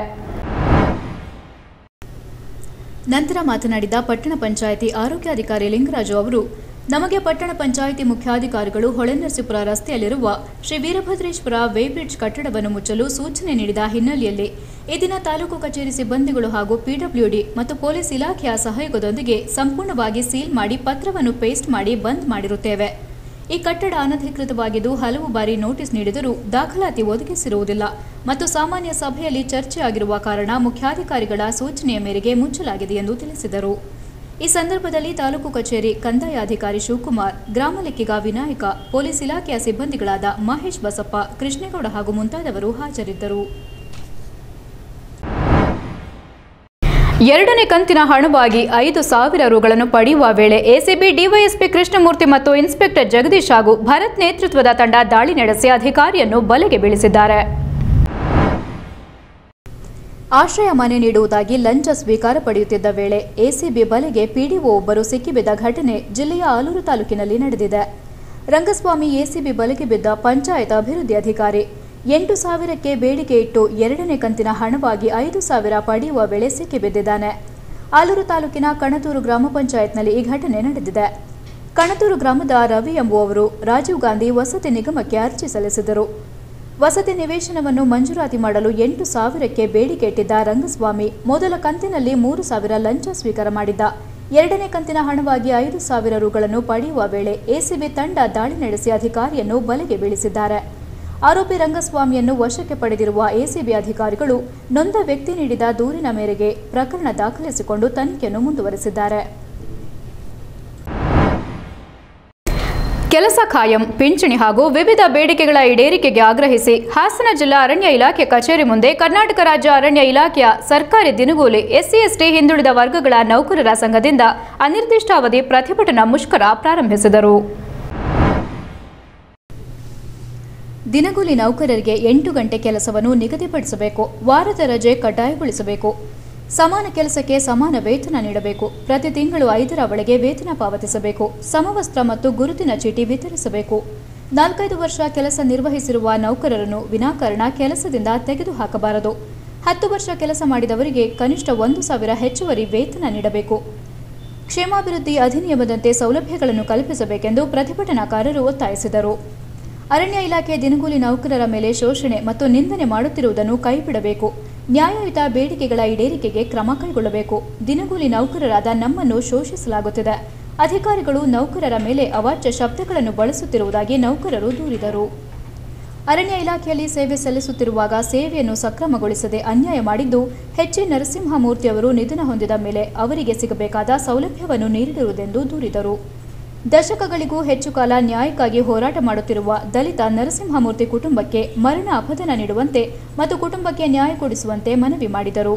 ನಂತರ ಮಾತನಾಡಿದ ಪಟ್ಟಣ ಪಂಚಾಯಿತಿ ಆರೋಗ್ಯಾಧಿಕಾರಿ ಲಿಂಗರಾಜು ಅವರು ನಮಗೆ ಪಟ್ಟಣ ಪಂಚಾಯಿತಿ ಮುಖ್ಯಾಧಿಕಾರಿಗಳು ಹೊಳೆನರಸೀಪುರ ರಸ್ತೆಯಲ್ಲಿರುವ ಶ್ರೀ ವೀರಭದ್ರೇಶ್ವರ ವೇಬ್ರಿಡ್ಜ್ ಕಟ್ಟಡವನ್ನು ಮುಚ್ಚಲು ಸೂಚನೆ ನೀಡಿದ ಹಿನ್ನೆಲೆಯಲ್ಲಿ ಈ ದಿನ ತಾಲೂಕು ಕಚೇರಿ ಸಿಬ್ಬಂದಿಗಳು ಹಾಗೂ ಪಿಡಬ್ಲ್ಯೂಡಿ ಮತ್ತು ಪೊಲೀಸ್ ಇಲಾಖೆಯ ಸಹಯೋಗದೊಂದಿಗೆ ಸಂಪೂರ್ಣವಾಗಿ ಸೀಲ್ ಮಾಡಿ ಪತ್ರವನ್ನು ಪೇಸ್ಟ್ ಮಾಡಿ ಬಂದ್ ಮಾಡಿರುತ್ತೇವೆ ಈ ಕಟ್ಟಡ ಅನಧಿಕೃತವಾಗಿದ್ದು ಹಲವು ಬಾರಿ ನೋಟಿಸ್ ನೀಡಿದರೂ ದಾಖಲಾತಿ ಒದಗಿಸಿರುವುದಿಲ್ಲ ಮತ್ತು ಸಾಮಾನ್ಯ ಸಭೆಯಲ್ಲಿ ಚರ್ಚೆ ಆಗಿರುವ ಕಾರಣ ಮುಖ್ಯಾಧಿಕಾರಿಗಳ ಸೂಚನೆಯ ಮೇರೆಗೆ ಮುಚ್ಚಲಾಗಿದೆ ಎಂದು ತಿಳಿಸಿದರು ಈ ಸಂದರ್ಭದಲ್ಲಿ ತಾಲೂಕು ಕಚೇರಿ ಕಂದಾಯ ಅಧಿಕಾರಿ ಶಿವಕುಮಾರ್ ಗ್ರಾಮ ಲೆಕ್ಕಿಗ ವಿನಾಯಕ ಪೊಲೀಸ್ ಇಲಾಖೆಯ ಸಿಬ್ಬಂದಿಗಳಾದ ಮಹೇಶ್ ಬಸಪ್ಪ ಕೃಷ್ಣೇಗೌಡ ಹಾಗೂ ಮುಂತಾದವರು ಹಾಜರಿದ್ದರು ಎರಡನೇ ಕಂತಿನ ಹಣವಾಗಿ ಐದು ಸಾವಿರ ರುಗಳನ್ನು ಪಡೆಯುವ ವೇಳೆ ಎಸಿಬಿ ಡಿವೈಎಸ್ಪಿ ಕೃಷ್ಣಮೂರ್ತಿ ಮತ್ತು ಇನ್ಸ್ಪೆಕ್ಟರ್ ಜಗದೀಶ್ ಹಾಗೂ ಭರತ್ ನೇತೃತ್ವದ ತಂಡ ದಾಳಿ ನಡೆಸಿ ಅಧಿಕಾರಿಯನ್ನು ಬಲೆಗೆ ಬೀಳಿಸಿದ್ದಾರೆ ಆಶ್ರಯ ಮನೆ ನೀಡುವುದಾಗಿ ಲಂಚ ಸ್ವೀಕಾರ ಪಡೆಯುತ್ತಿದ್ದ ವೇಳೆ ಎಸಿಬಿ ಬಲೆಗೆ ಪಿಡಿಒ ಒಬ್ಬರು ಸಿಕ್ಕಿಬಿದ್ದ ಘಟನೆ ಜಿಲ್ಲೆಯ ಆಲೂರು ತಾಲೂಕಿನಲ್ಲಿ ನಡೆದಿದೆ ರಂಗಸ್ವಾಮಿ ಎಸಿಬಿ ಬಲೆಗೆ ಬಿದ್ದ ಪಂಚಾಯತ್ ಅಭಿವೃದ್ಧಿ ಅಧಿಕಾರಿ ಎಂಟು ಸಾವಿರಕ್ಕೆ ಬೇಡಿಕೆ ಇಟ್ಟು ಎರಡನೇ ಕಂತಿನ ಹಣವಾಗಿ ಐದು ಸಾವಿರ ಪಡೆಯುವ ವೇಳೆ ಸಿಕ್ಕಿಬಿದ್ದಿದ್ದಾನೆ ಆಲೂರು ತಾಲೂಕಿನ ಕಣತೂರು ಗ್ರಾಮ ಪಂಚಾಯತ್ನಲ್ಲಿ ಈ ಘಟನೆ ನಡೆದಿದೆ ಕಣತೂರು ಗ್ರಾಮದ ರವಿ ಎಂಬುವವರು ರಾಜೀವ್ ಗಾಂಧಿ ವಸತಿ ನಿಗಮಕ್ಕೆ ಅರ್ಜಿ ಸಲ್ಲಿಸಿದರು ವಸತಿ ನಿವೇಶನವನ್ನು ಮಂಜೂರಾತಿ ಮಾಡಲು ಎಂಟು ಸಾವಿರಕ್ಕೆ ಬೇಡಿಕೆ ಇಟ್ಟಿದ್ದ ರಂಗಸ್ವಾಮಿ ಮೊದಲ ಕಂತಿನಲ್ಲಿ ಮೂರು ಸಾವಿರ ಲಂಚ ಸ್ವೀಕಾರ ಮಾಡಿದ್ದ ಎರಡನೇ ಕಂತಿನ ಹಣವಾಗಿ ಐದು ಸಾವಿರ ರುಗಳನ್ನು ಪಡೆಯುವ ವೇಳೆ ಎಸಿಬಿ ತಂಡ ದಾಳಿ ನಡೆಸಿ ಅಧಿಕಾರಿಯನ್ನು ಬಲೆಗೆ ಬೀಳಿಸಿದ್ದಾರೆ ಆರೋಪಿ ರಂಗಸ್ವಾಮಿಯನ್ನು ವಶಕ್ಕೆ ಪಡೆದಿರುವ ಎಸಿಬಿ ಅಧಿಕಾರಿಗಳು ನೊಂದ ವ್ಯಕ್ತಿ ನೀಡಿದ ದೂರಿನ ಮೇರೆಗೆ ಪ್ರಕರಣ ದಾಖಲಿಸಿಕೊಂಡು ತನಿಖೆಯನ್ನು ಮುಂದುವರೆಸಿದ್ದಾರೆ ಕೆಲಸ ಖಾಯಂ ಪಿಂಚಣಿ ಹಾಗೂ ವಿವಿಧ ಬೇಡಿಕೆಗಳ ಈಡೇರಿಕೆಗೆ ಆಗ್ರಹಿಸಿ ಹಾಸನ ಜಿಲ್ಲಾ ಅರಣ್ಯ ಇಲಾಖೆ ಕಚೇರಿ ಮುಂದೆ ಕರ್ನಾಟಕ ರಾಜ್ಯ ಅರಣ್ಯ ಇಲಾಖೆಯ ಸರ್ಕಾರಿ ದಿನಗೂಲಿ ಎಸ್ಸಿ ಎಸ್ಟಿ ಹಿಂದುಳಿದ ವರ್ಗಗಳ ನೌಕರರ ಸಂಘದಿಂದ ಅನಿರ್ದಿಷ್ಟಾವಧಿ ಪ್ರತಿಭಟನಾ ಮುಷ್ಕರ ಪ್ರಾರಂಭಿಸಿದರು ದಿನಗೂಲಿ ನೌಕರರಿಗೆ ಎಂಟು ಗಂಟೆ ಕೆಲಸವನ್ನು ನಿಗದಿಪಡಿಸಬೇಕು ವಾರದ ರಜೆ ಕಡ್ಡಾಯಗೊಳಿಸಬೇಕು ಸಮಾನ ಕೆಲಸಕ್ಕೆ ಸಮಾನ ವೇತನ ನೀಡಬೇಕು ಪ್ರತಿ ತಿಂಗಳು ಐದರ ಒಳಗೆ ವೇತನ ಪಾವತಿಸಬೇಕು ಸಮವಸ್ತ್ರ ಮತ್ತು ಗುರುತಿನ ಚೀಟಿ ವಿತರಿಸಬೇಕು ನಾಲ್ಕೈದು ವರ್ಷ ಕೆಲಸ ನಿರ್ವಹಿಸಿರುವ ನೌಕರರನ್ನು ವಿನಾಕಾರಣ ಕೆಲಸದಿಂದ ತೆಗೆದುಹಾಕಬಾರದು ಹತ್ತು ವರ್ಷ ಕೆಲಸ ಮಾಡಿದವರಿಗೆ ಕನಿಷ್ಠ ಒಂದು ಸಾವಿರ ಹೆಚ್ಚುವರಿ ವೇತನ ನೀಡಬೇಕು ಕ್ಷೇಮಾಭಿವೃದ್ಧಿ ಅಧಿನಿಯಮದಂತೆ ಸೌಲಭ್ಯಗಳನ್ನು ಕಲ್ಪಿಸಬೇಕೆಂದು ಪ್ರತಿಭಟನಾಕಾರರು ಒತ್ತಾಯಿಸಿದರು ಅರಣ್ಯ ಇಲಾಖೆ ದಿನಗೂಲಿ ನೌಕರರ ಮೇಲೆ ಶೋಷಣೆ ಮತ್ತು ನಿಂದನೆ ಮಾಡುತ್ತಿರುವುದನ್ನು ಕೈಬಿಡಬೇಕು ನ್ಯಾಯಯುತ ಬೇಡಿಕೆಗಳ ಈಡೇರಿಕೆಗೆ ಕ್ರಮ ಕೈಗೊಳ್ಳಬೇಕು ದಿನಗೂಲಿ ನೌಕರರಾದ ನಮ್ಮನ್ನು ಶೋಷಿಸಲಾಗುತ್ತಿದೆ ಅಧಿಕಾರಿಗಳು ನೌಕರರ ಮೇಲೆ ಅವಾಚ್ಯ ಶಬ್ದಗಳನ್ನು ಬಳಸುತ್ತಿರುವುದಾಗಿ ನೌಕರರು ದೂರಿದರು ಅರಣ್ಯ ಇಲಾಖೆಯಲ್ಲಿ ಸೇವೆ ಸಲ್ಲಿಸುತ್ತಿರುವಾಗ ಸೇವೆಯನ್ನು ಸಕ್ರಮಗೊಳಿಸದೆ ಅನ್ಯಾಯ ಮಾಡಿದ್ದು ಎಚ್ ಎ ನರಸಿಂಹಮೂರ್ತಿ ಅವರು ನಿಧನ ಹೊಂದಿದ ಮೇಲೆ ಅವರಿಗೆ ಸಿಗಬೇಕಾದ ಸೌಲಭ್ಯವನ್ನು ನೀಡಿರುವುದೆಂದು ದೂರಿದರು ದಶಕಗಳಿಗೂ ಹೆಚ್ಚು ಕಾಲ ನ್ಯಾಯಕ್ಕಾಗಿ ಹೋರಾಟ ಮಾಡುತ್ತಿರುವ ದಲಿತ ನರಸಿಂಹಮೂರ್ತಿ ಕುಟುಂಬಕ್ಕೆ ಮರಣ ಅಪಧನ ನೀಡುವಂತೆ ಮತ್ತು ಕುಟುಂಬಕ್ಕೆ ನ್ಯಾಯ ಕೊಡಿಸುವಂತೆ ಮನವಿ ಮಾಡಿದರು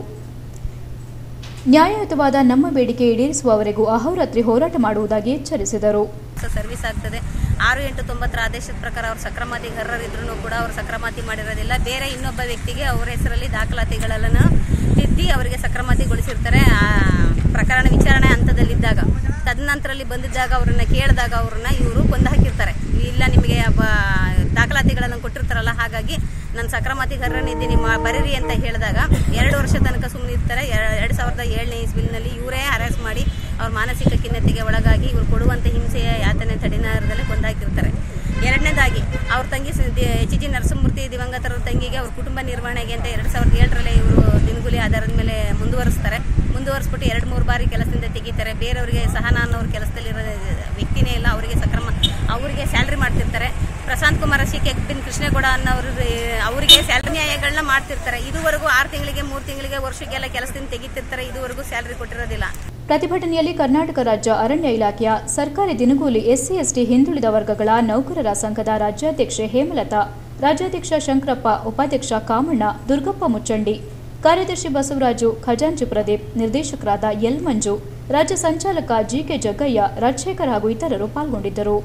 ನ್ಯಾಯಯುತವಾದ ನಮ್ಮ ಬೇಡಿಕೆ ಈಡೇರಿಸುವವರೆಗೂ ಅಹೋರಾತ್ರಿ ಹೋರಾಟ ಮಾಡುವುದಾಗಿ ಎಚ್ಚರಿಸಿದರು ಸರ್ವಿಸ್ ಆಗ್ತದೆ ಆರು ಎಂಟು ತೊಂಬತ್ತರ ಆದೇಶದ ಪ್ರಕಾರ ಅವರು ಸಕ್ರಮಾತಿಗಾರರಿದ್ರೂ ಕೂಡ ಅವರು ಸಕ್ರಮಾತಿ ಮಾಡಿರೋದಿಲ್ಲ ಬೇರೆ ಇನ್ನೊಬ್ಬ ವ್ಯಕ್ತಿಗೆ ಅವರ ಹೆಸರಲ್ಲಿ ದಾಖಲಾತಿಗಳೆಲ್ಲನೂ ತಿದ್ದಿ ಅವರಿಗೆ ಸಕ್ರಮಾತಿಗೊಳಿಸಿರ್ತಾರೆ ಆ ಪ್ರಕರಣ ವಿಚಾರಣೆ ಹಂತದಲ್ಲಿದ್ದಾಗ ತದನಂತರಲ್ಲಿ ಬಂದಿದ್ದಾಗ ಅವ್ರನ್ನ ಕೇಳಿದಾಗ ಅವ್ರನ್ನ ಇವರು ಕೊಂದು ಹಾಕಿರ್ತಾರೆ ಇಲ್ಲ ನಿಮಗೆ ಬ- ದಾಖಲಾತಿಗಳನ್ನು ಕೊಟ್ಟಿರ್ತಾರಲ್ಲ ಹಾಗಾಗಿ ನಾನು ಸಕ್ರಮಾತಿಗಾರನಿದ್ದೀನಿ ಮಾ ಬರೀರಿ ಅಂತ ಹೇಳಿದಾಗ ಎರಡು ವರ್ಷ ತನಕ ಸುಮ್ಮನೆ ಇರ್ತಾರೆ ಎರಡು ಸಾವಿರದ ಏಳನೇ ಇಸ್ವಿನಲ್ಲಿ ಇವರೇ ಅರೆಸ್ಟ್ ಮಾಡಿ ಅವ್ರ ಮಾನಸಿಕ ಖಿನ್ನತೆಗೆ ಒಳಗಾಗಿ ಇವರು ಕೊಡುವಂಥ ಹಿಂಸೆಯ ಯಾತನೆ ತಡಿನಾರದಲ್ಲಿ ಕೊಂದಾಕಿರ್ತಾರೆ ಎರಡನೇದಾಗಿ ಅವ್ರ ತಂಗಿ ಎಚ್ ಜಿ ನರಸಿಂಹಮೂರ್ತಿ ದಿವಂಗತರ ತಂಗಿಗೆ ಅವ್ರ ಕುಟುಂಬ ನಿರ್ವಹಣೆಗೆ ಅಂತ ಎರಡು ಸಾವಿರದ ಏಳರಲ್ಲೇ ಇವರು ದಿನಗೂಲಿ ಆಧಾರದ ಮೇಲೆ ಮುಂದುವರಿಸ್ತಾರೆ ಮುಂದುವರಿಸ್ಬಿಟ್ಟು ಎರಡು ಮೂರು ಬಾರಿ ಕೆಲಸದಿಂದ ತೆಗಿತಾರೆ ಬೇರೆಯವರಿಗೆ ಸಹನ ಅನ್ನೋರು ಕೆಲಸದಲ್ಲಿರೋ ವ್ಯಕ್ತಿನೇ ಇಲ್ಲ ಅವರಿಗೆ ಸಕ್ರಮ ಅವರಿಗೆ ಸ್ಯಾಲ್ರಿ ಮಾಡ್ತಿರ್ತಾರೆ ಪ್ರಶಾಂತ್ ಕುಮಾರ್ ಸಿ ಕೆ ಬಿನ್ ಕೃಷ್ಣೇಗೌಡ ಅನ್ನೋರು ಅವರಿಗೆ ಸ್ಯಾಲ್ರಿ ನ್ಯಾಯಗಳನ್ನ ಮಾಡ್ತಿರ್ತಾರೆ ಇದುವರೆಗೂ ಆರು ತಿಂಗಳಿಗೆ ಮೂರು ತಿಂಗಳಿಗೆ ವರ್ಷಕ್ಕೆಲ್ಲ ಕೆಲಸದಿಂದ ತೆಗಿತಿರ್ತಾರೆ ಇದುವರೆಗೂ ಸ್ಯಾಲ್ರಿ ಕೊಟ್ಟಿರೋದಿಲ್ಲ ಪ್ರತಿಭಟನೆಯಲ್ಲಿ ಕರ್ನಾಟಕ ರಾಜ್ಯ ಅರಣ್ಯ ಇಲಾಖೆಯ ಸರ್ಕಾರಿ ದಿನಗೂಲಿ ಎಸ್ಸಿ ಎಸ್ಟಿ ಹಿಂದುಳಿದ ವರ್ಗಗಳ ನೌಕರರ ಸಂಘದ ರಾಜ್ಯಾಧ್ಯಕ್ಷೆ ಹೇಮಲತಾ ರಾಜ್ಯಾಧ್ಯಕ್ಷ ಶಂಕರಪ್ಪ ಉಪಾಧ್ಯಕ್ಷ ಕಾಮಣ್ಣ ದುರ್ಗಪ್ಪ ಮುಚ್ಚಂಡಿ ಕಾರ್ಯದರ್ಶಿ ಬಸವರಾಜು ಖಜಾಂಚಿ ಪ್ರದೀಪ್ ನಿರ್ದೇಶಕರಾದ ಎಲ್ ಮಂಜು ರಾಜ್ಯ ಸಂಚಾಲಕ ಜಿಕೆ ಜಗ್ಗಯ್ಯ ರಾಜಶೇಖರ್ ಹಾಗೂ ಇತರರು ಪಾಲ್ಗೊಂಡಿದ್ದರು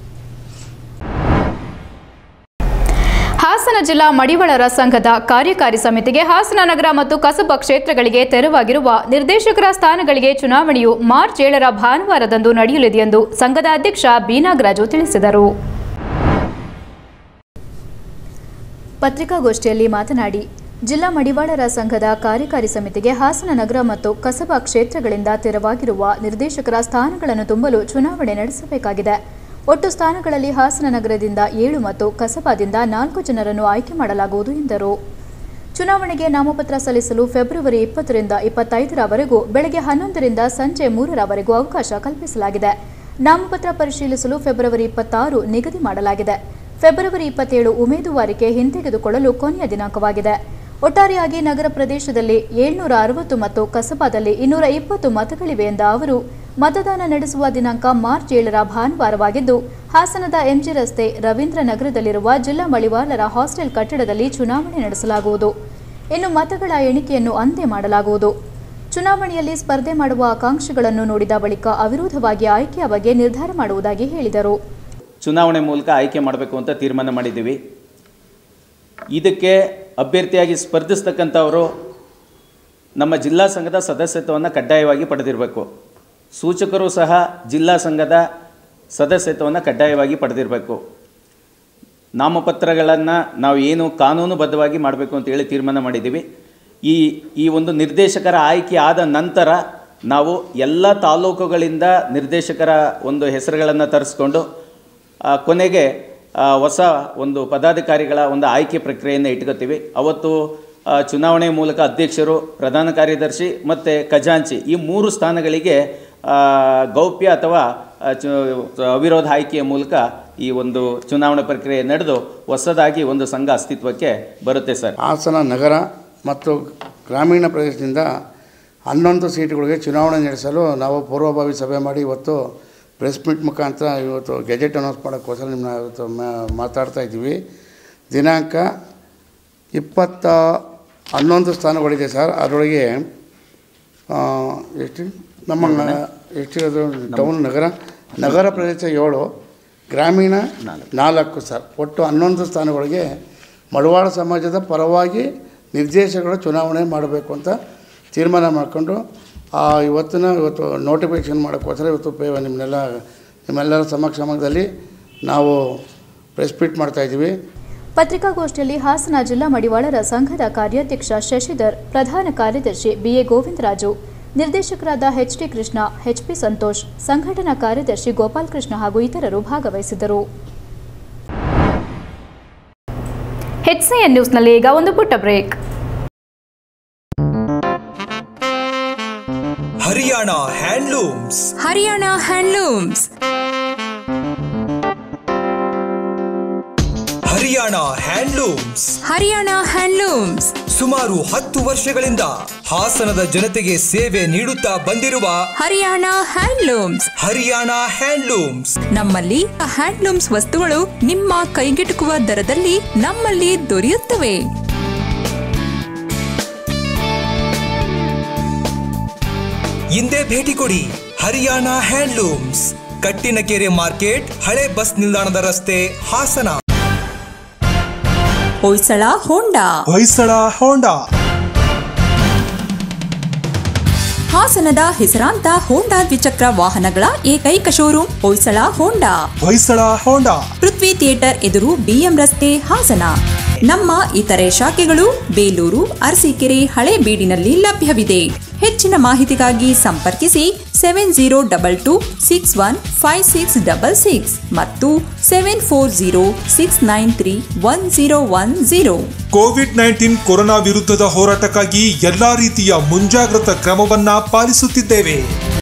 ಹಾಸನ ಜಿಲ್ಲಾ ಮಡಿವಾಳರ ಸಂಘದ ಕಾರ್ಯಕಾರಿ ಸಮಿತಿಗೆ ಹಾಸನ ನಗರ ಮತ್ತು ಕಸಬಾ ಕ್ಷೇತ್ರಗಳಿಗೆ ತೆರವಾಗಿರುವ ನಿರ್ದೇಶಕರ ಸ್ಥಾನಗಳಿಗೆ ಚುನಾವಣೆಯು ಮಾರ್ಚ್ ಏಳರ ಭಾನುವಾರದಂದು ನಡೆಯಲಿದೆ ಎಂದು ಸಂಘದ ಅಧ್ಯಕ್ಷ ಬಿ ನಾಗರಾಜು ತಿಳಿಸಿದರು ಪತ್ರಿಕಾಗೋಷ್ಠಿಯಲ್ಲಿ ಮಾತನಾಡಿ ಜಿಲ್ಲಾ ಮಡಿವಾಳರ ಸಂಘದ ಕಾರ್ಯಕಾರಿ ಸಮಿತಿಗೆ ಹಾಸನ ನಗರ ಮತ್ತು ಕಸಬಾ ಕ್ಷೇತ್ರಗಳಿಂದ ತೆರವಾಗಿರುವ ನಿರ್ದೇಶಕರ ಸ್ಥಾನಗಳನ್ನು ತುಂಬಲು ಚುನಾವಣೆ ನಡೆಸಬೇಕಾಗಿದೆ ಒಟ್ಟು ಸ್ಥಾನಗಳಲ್ಲಿ ಹಾಸನ ನಗರದಿಂದ ಏಳು ಮತ್ತು ಕಸಬಾದಿಂದ ನಾಲ್ಕು ಜನರನ್ನು ಆಯ್ಕೆ ಮಾಡಲಾಗುವುದು ಎಂದರು ಚುನಾವಣೆಗೆ ನಾಮಪತ್ರ ಸಲ್ಲಿಸಲು ಫೆಬ್ರವರಿ ಇಪ್ಪತ್ತರಿಂದ ಇಪ್ಪತ್ತೈದರವರೆಗೂ ಬೆಳಗ್ಗೆ ಹನ್ನೊಂದರಿಂದ ಸಂಜೆ ಮೂರರವರೆಗೂ ಅವಕಾಶ ಕಲ್ಪಿಸಲಾಗಿದೆ ನಾಮಪತ್ರ ಪರಿಶೀಲಿಸಲು ಫೆಬ್ರವರಿ ಇಪ್ಪತ್ತಾರು ನಿಗದಿ ಮಾಡಲಾಗಿದೆ ಫೆಬ್ರವರಿ ಇಪ್ಪತ್ತೇಳು ಉಮೇದುವಾರಿಕೆ ಹಿಂತೆಗೆದುಕೊಳ್ಳಲು ಕೊನೆಯ ದಿನಾಂಕವಾಗಿದೆ ಒಟ್ಟಾರೆಯಾಗಿ ನಗರ ಪ್ರದೇಶದಲ್ಲಿ ಏಳ್ನೂರ ಅರವತ್ತು ಮತ್ತು ಕಸಬಾದಲ್ಲಿ ಇನ್ನೂರ ಇಪ್ಪತ್ತು ಮತಗಳಿವೆ ಎಂದ ಅವರು ಮತದಾನ ನಡೆಸುವ ದಿನಾಂಕ ಮಾರ್ಚ್ ಏಳರ ಭಾನುವಾರವಾಗಿದ್ದು ಹಾಸನದ ಎಂಜಿ ರಸ್ತೆ ರವೀಂದ್ರ ನಗರದಲ್ಲಿರುವ ಜಿಲ್ಲಾ ಮಳಿವಾಳರ ಹಾಸ್ಟೆಲ್ ಕಟ್ಟಡದಲ್ಲಿ ಚುನಾವಣೆ ನಡೆಸಲಾಗುವುದು ಇನ್ನು ಮತಗಳ ಎಣಿಕೆಯನ್ನು ಅಂದೇ ಮಾಡಲಾಗುವುದು ಚುನಾವಣೆಯಲ್ಲಿ ಸ್ಪರ್ಧೆ ಮಾಡುವ ಆಕಾಂಕ್ಷಿಗಳನ್ನು ನೋಡಿದ ಬಳಿಕ ಅವಿರೋಧವಾಗಿ ಆಯ್ಕೆಯ ಬಗ್ಗೆ ನಿರ್ಧಾರ ಮಾಡುವುದಾಗಿ ಹೇಳಿದರು ಚುನಾವಣೆ ಮೂಲಕ ಆಯ್ಕೆ ಮಾಡಬೇಕು ಅಂತ ತೀರ್ಮಾನ ಮಾಡಿದ್ದೀವಿ ಇದಕ್ಕೆ ಅಭ್ಯರ್ಥಿಯಾಗಿ ಸ್ಪರ್ಧಿಸ್ತಕ್ಕಂಥವರು ನಮ್ಮ ಜಿಲ್ಲಾ ಸಂಘದ ಸದಸ್ಯತ್ವವನ್ನು ಕಡ್ಡಾಯವಾಗಿ ಪಡೆದಿರಬೇಕು ಸೂಚಕರು ಸಹ ಜಿಲ್ಲಾ ಸಂಘದ ಸದಸ್ಯತ್ವವನ್ನು ಕಡ್ಡಾಯವಾಗಿ ಪಡೆದಿರಬೇಕು ನಾಮಪತ್ರಗಳನ್ನು ನಾವು ಏನು ಕಾನೂನುಬದ್ಧವಾಗಿ ಮಾಡಬೇಕು ಅಂತೇಳಿ ತೀರ್ಮಾನ ಮಾಡಿದ್ದೀವಿ ಈ ಈ ಒಂದು ನಿರ್ದೇಶಕರ ಆಯ್ಕೆ ಆದ ನಂತರ ನಾವು ಎಲ್ಲ ತಾಲೂಕುಗಳಿಂದ ನಿರ್ದೇಶಕರ ಒಂದು ಹೆಸರುಗಳನ್ನು ತರಿಸ್ಕೊಂಡು ಆ, ಕೊನೆಗೆ ಆ, ಹೊಸ ಒಂದು ಪದಾಧಿಕಾರಿಗಳ ಒಂದು ಆಯ್ಕೆ ಪ್ರಕ್ರಿಯೆಯನ್ನು ಇಟ್ಕೋತೀವಿ ಅವತ್ತು ಆ, ಚುನಾವಣೆ ಮೂಲಕ ಅಧ್ಯಕ್ಷರು ಪ್ರಧಾನ ಕಾರ್ಯದರ್ಶಿ ಮತ್ತು ಖಜಾಂಚಿ ಈ ಮೂರು ಸ್ಥಾನಗಳಿಗೆ ಆ, ಗೌಪ್ಯ ಅಥವಾ ಆ, ಚು ಅವಿರೋಧ ಆಯ್ಕೆಯ ಮೂಲಕ ಈ ಒಂದು ಚುನಾವಣಾ ಪ್ರಕ್ರಿಯೆ ನಡೆದು ಹೊಸದಾಗಿ ಒಂದು ಸಂಘ ಅಸ್ತಿತ್ವಕ್ಕೆ ಬರುತ್ತೆ ಸರ್ ಹಾಸನ ನಗರ ಮತ್ತು ಗ್ರಾಮೀಣ ಪ್ರದೇಶದಿಂದ ಹನ್ನೊಂದು ಸೀಟುಗಳಿಗೆ ಚುನಾವಣೆ ನಡೆಸಲು ನಾವು ಪೂರ್ವಭಾವಿ ಸಭೆ ಮಾಡಿ ಇವತ್ತು ಪ್ರೆಸ್ ಮೀಟ್ ಮುಖಾಂತರ ಇವತ್ತು ಗೆಜೆಟ್ ಅನೌನ್ಸ್ ಮಾಡೋಕ್ಕೋಸ್ಕರ ನಿಮ್ಮನ್ನ ಇವತ್ತು ಮಾ- ಮಾತಾಡ್ತಾ ಇದ್ದೀವಿ ದಿನಾಂಕ ಇಪ್ಪತ್ತ ಹನ್ನೊಂದು ಸ್ಥಾನಗಳಿದೆ ಸರ್ ಅದರೊಳಗೆ ಆ, ಎಷ್ಟು ನಮ್ಮ ನ- ಎಷ್ಟಿರೋದು ಟೌನ್ ನಗರ ನಗರ ಪ್ರದೇಶ ಏಳು ಗ್ರಾಮೀಣ ನಾಲ್ಕು ಸರ್ ಒಟ್ಟು ಹನ್ನೊಂದು ಸ್ಥಾನಗಳಿಗೆ ಮಡವಾಳ ಸಮಾಜದ ಪರವಾಗಿ ನಿರ್ದೇಶಕರು ಚುನಾವಣೆ ಮಾಡಬೇಕು ಅಂತ ತೀರ್ಮಾನ ಮಾಡಿಕೊಂಡು ಆ ಇವತ್ತಿನ ಇವತ್ತು ನೋಟಿಫಿಕೇಷನ್ ಮಾಡೋಕ್ಕೋಸ್ಕರ ಇವತ್ತು ಪೇ ನಿಮ್ಮನ್ನೆಲ್ಲ ನಿಮ್ಮೆಲ್ಲರ ಸಮಕ್ಷಮದಲ್ಲಿ ನಾವು ಪ್ರೆಸ್ ಮೀಟ್ ಮಾಡ್ತಾಯಿದ್ದೀವಿ ಪತ್ರಿಕಾಗೋಷ್ಠಿಯಲ್ಲಿ ಹಾಸನ ಜಿಲ್ಲಾ ಮಡಿವಾಳರ ಸಂಘದ ಕಾರ್ಯಾಧ್ಯಕ್ಷ ಶಶಿಧರ್ ಪ್ರಧಾನ ಕಾರ್ಯದರ್ಶಿ ಬಿಎ ಗೋವಿಂದರಾಜು ನಿರ್ದೇಶಕರಾದ ಎಚ್ಡಿ ಕೃಷ್ಣ ಎಚ್ಪಿ ಸಂತೋಷ್ ಸಂಘಟನಾ ಕಾರ್ಯದರ್ಶಿ ಗೋಪಾಲ್ ಕೃಷ್ಣ ಹಾಗೂ ಇತರರು ಭಾಗವಹಿಸಿದ್ದರು ಎಚ್ಸಿಎನ್ ನ್ಯೂಸ್ನಲ್ಲಿ ಈಗ ಒಂದು ಪುಟ್ಟ break Haryana handlooms Haryana handlooms Haryana handlooms Haryana handlooms ಸುಮಾರು ಹತ್ತು ವರ್ಷಗಳಿಂದ ಹಾಸನದ ಜನತೆಗೆ ಸೇವೆ ನೀಡುತ್ತಾ ಬಂದಿರುವ ಹರಿಯಾಣ ಹ್ಯಾಂಡ್ಲೂಮ್ಸ್ ಹರಿಯಾಣ ಹ್ಯಾಂಡ್ಲೂಮ್ಸ್ ನಮ್ಮಲ್ಲಿ ಹ್ಯಾಂಡ್ಲೂಮ್ಸ್ ವಸ್ತುಗಳು ನಿಮ್ಮ ಕೈಗೆಟುಕುವ ದರದಲ್ಲಿ ನಮ್ಮಲ್ಲಿ ದೊರೆಯುತ್ತವೆ ಹಿಂದೆ ಭೇಟಿ ಕೊಡಿ ಹರಿಯಾಣ ಹ್ಯಾಂಡ್ಲೂಮ್ಸ್ ಕಟ್ಟಿನಕೆರೆ ಮಾರ್ಕೆಟ್ ಹಳೆ ಬಸ್ ನಿಲ್ದಾಣದ ರಸ್ತೆ ಹಾಸನ ಹೊಯ್ಸಳ ಹೋಂಡಾ ಹೊಯ್ಸಳ ಹೋಂಡಾ ಹಾಸನದ ಹೆಸರಾಂತ ಹೋಂಡಾ ದ್ವಿಚಕ್ರ ವಾಹನಗಳ ಏಕೈಕ showroom Hoysala Honda Hoysala Honda Prithvi theatre ಎದುರು ಬಿಎಂ ರಸ್ತೆ ಹಾಸನ ನಮ್ಮ ಇತರೆ ಶಾಖೆಗಳು ಬೇಲೂರು ಅರಸೀಕೆರೆ ಹಳೆ ಬೀಡಿನಲ್ಲಿ ಲಭ್ಯವಿದೆ ಹೆಚ್ಚಿನ ಮಾಹಿತಿಗಾಗಿ ಸಂಪರ್ಕಿಸಿ seven zero double two six one five six double six ಮತ್ತು seven four zero six nine three one zero one zero Covid nineteen corona ವಿರುದ್ಧದ ಹೋರಾಟಕ್ಕಾಗಿ ಎಲ್ಲಾ ರೀತಿಯ ಮುಂಜಾಗ್ರತಾ ಕ್ರಮವನ್ನ ಪಾಲಿಸುತ್ತಿದ್ದೇವೆ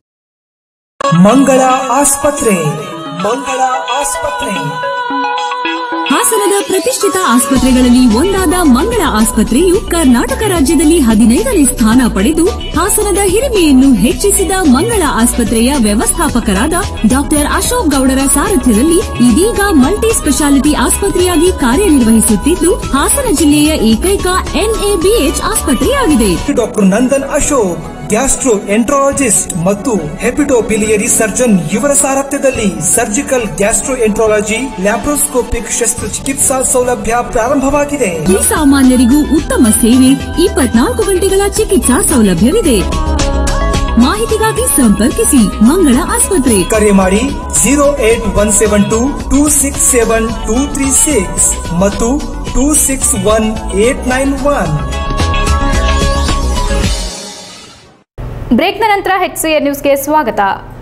ಮಂಗಳ ಆಸ್ಪತ್ರೆ ಮಂಗಳ ಆಸ್ಪತ್ರೆ ಹಾಸನದ ಪ್ರತಿಷ್ಠಿತ ಆಸ್ಪತ್ರೆಗಳಲ್ಲಿ ಒಂದಾದ ಮಂಗಳ ಆಸ್ಪತ್ರೆಯು ಕರ್ನಾಟಕ ರಾಜ್ಯದಲ್ಲಿ ಹದಿನೈದನೇ ಸ್ಥಾನ ಪಡೆದು ಹಾಸನದ ಹಿರಿಮೆಯನ್ನು ಹೆಚ್ಚಿಸಿದ ಮಂಗಳ ಆಸ್ಪತ್ರೆಯ ವ್ಯವಸ್ಥಾಪಕರಾದ ಡಾಕ್ಟರ್ ಅಶೋಕ್ ಗೌಡರ ಸಾರಥ್ಯದಲ್ಲಿ ಇದೀಗ ಮಲ್ಟಿ ಸ್ಪೆಷಾಲಿಟಿ ಆಸ್ಪತ್ರೆಯಾಗಿ ಕಾರ್ಯನಿರ್ವಹಿಸುತ್ತಿದ್ದು ಹಾಸನ ಜಿಲ್ಲೆಯ ಏಕೈಕ ಎನ್ಎಬಿಎಚ್ ಆಸ್ಪತ್ರೆಯಾಗಿದೆ doctor Nandan Ashok gastroenterologist ಮತ್ತು ಹೆಪಿಟೋಬಿಲಿಯರಿ ಸರ್ಜನ್ ಇವರ ಸಾರಥ್ಯದಲ್ಲಿ ಸರ್ಜಿಕಲ್ ಗ್ಯಾಸ್ಟ್ರೋ ಎಂಟ್ರಾಲಜಿ ಲ್ಯಾಪ್ರೋಸ್ಕೋಪಿಕ್ ಶಸ್ತ್ರಚಿಕಿತ್ಸಾ ಸೌಲಭ್ಯ ಪ್ರಾರಂಭವಾಗಿದೆ ಈ ಸಾಮಾನ್ಯರಿಗೂ ಉತ್ತಮ ಸೇವೆ ಇಪ್ಪತ್ನಾಲ್ಕು ಗಂಟೆಗಳ ಚಿಕಿತ್ಸಾ ಸೌಲಭ್ಯವಿದೆ ಮಾಹಿತಿಗಾಗಿ ಸಂಪರ್ಕಿಸಿ ಮಂಗಳ ಆಸ್ಪತ್ರೆ ಕರೆ ಮಾಡಿ zero eight one seven two two six seven two three six ಮತ್ತು two six one eight nine one ಬ್ರೇಕ್ನ ನಂತರ ಎಚ್ಸಿಎನ್ ನ್ಯೂಸ್ಗೆ ಸ್ವಾಗತ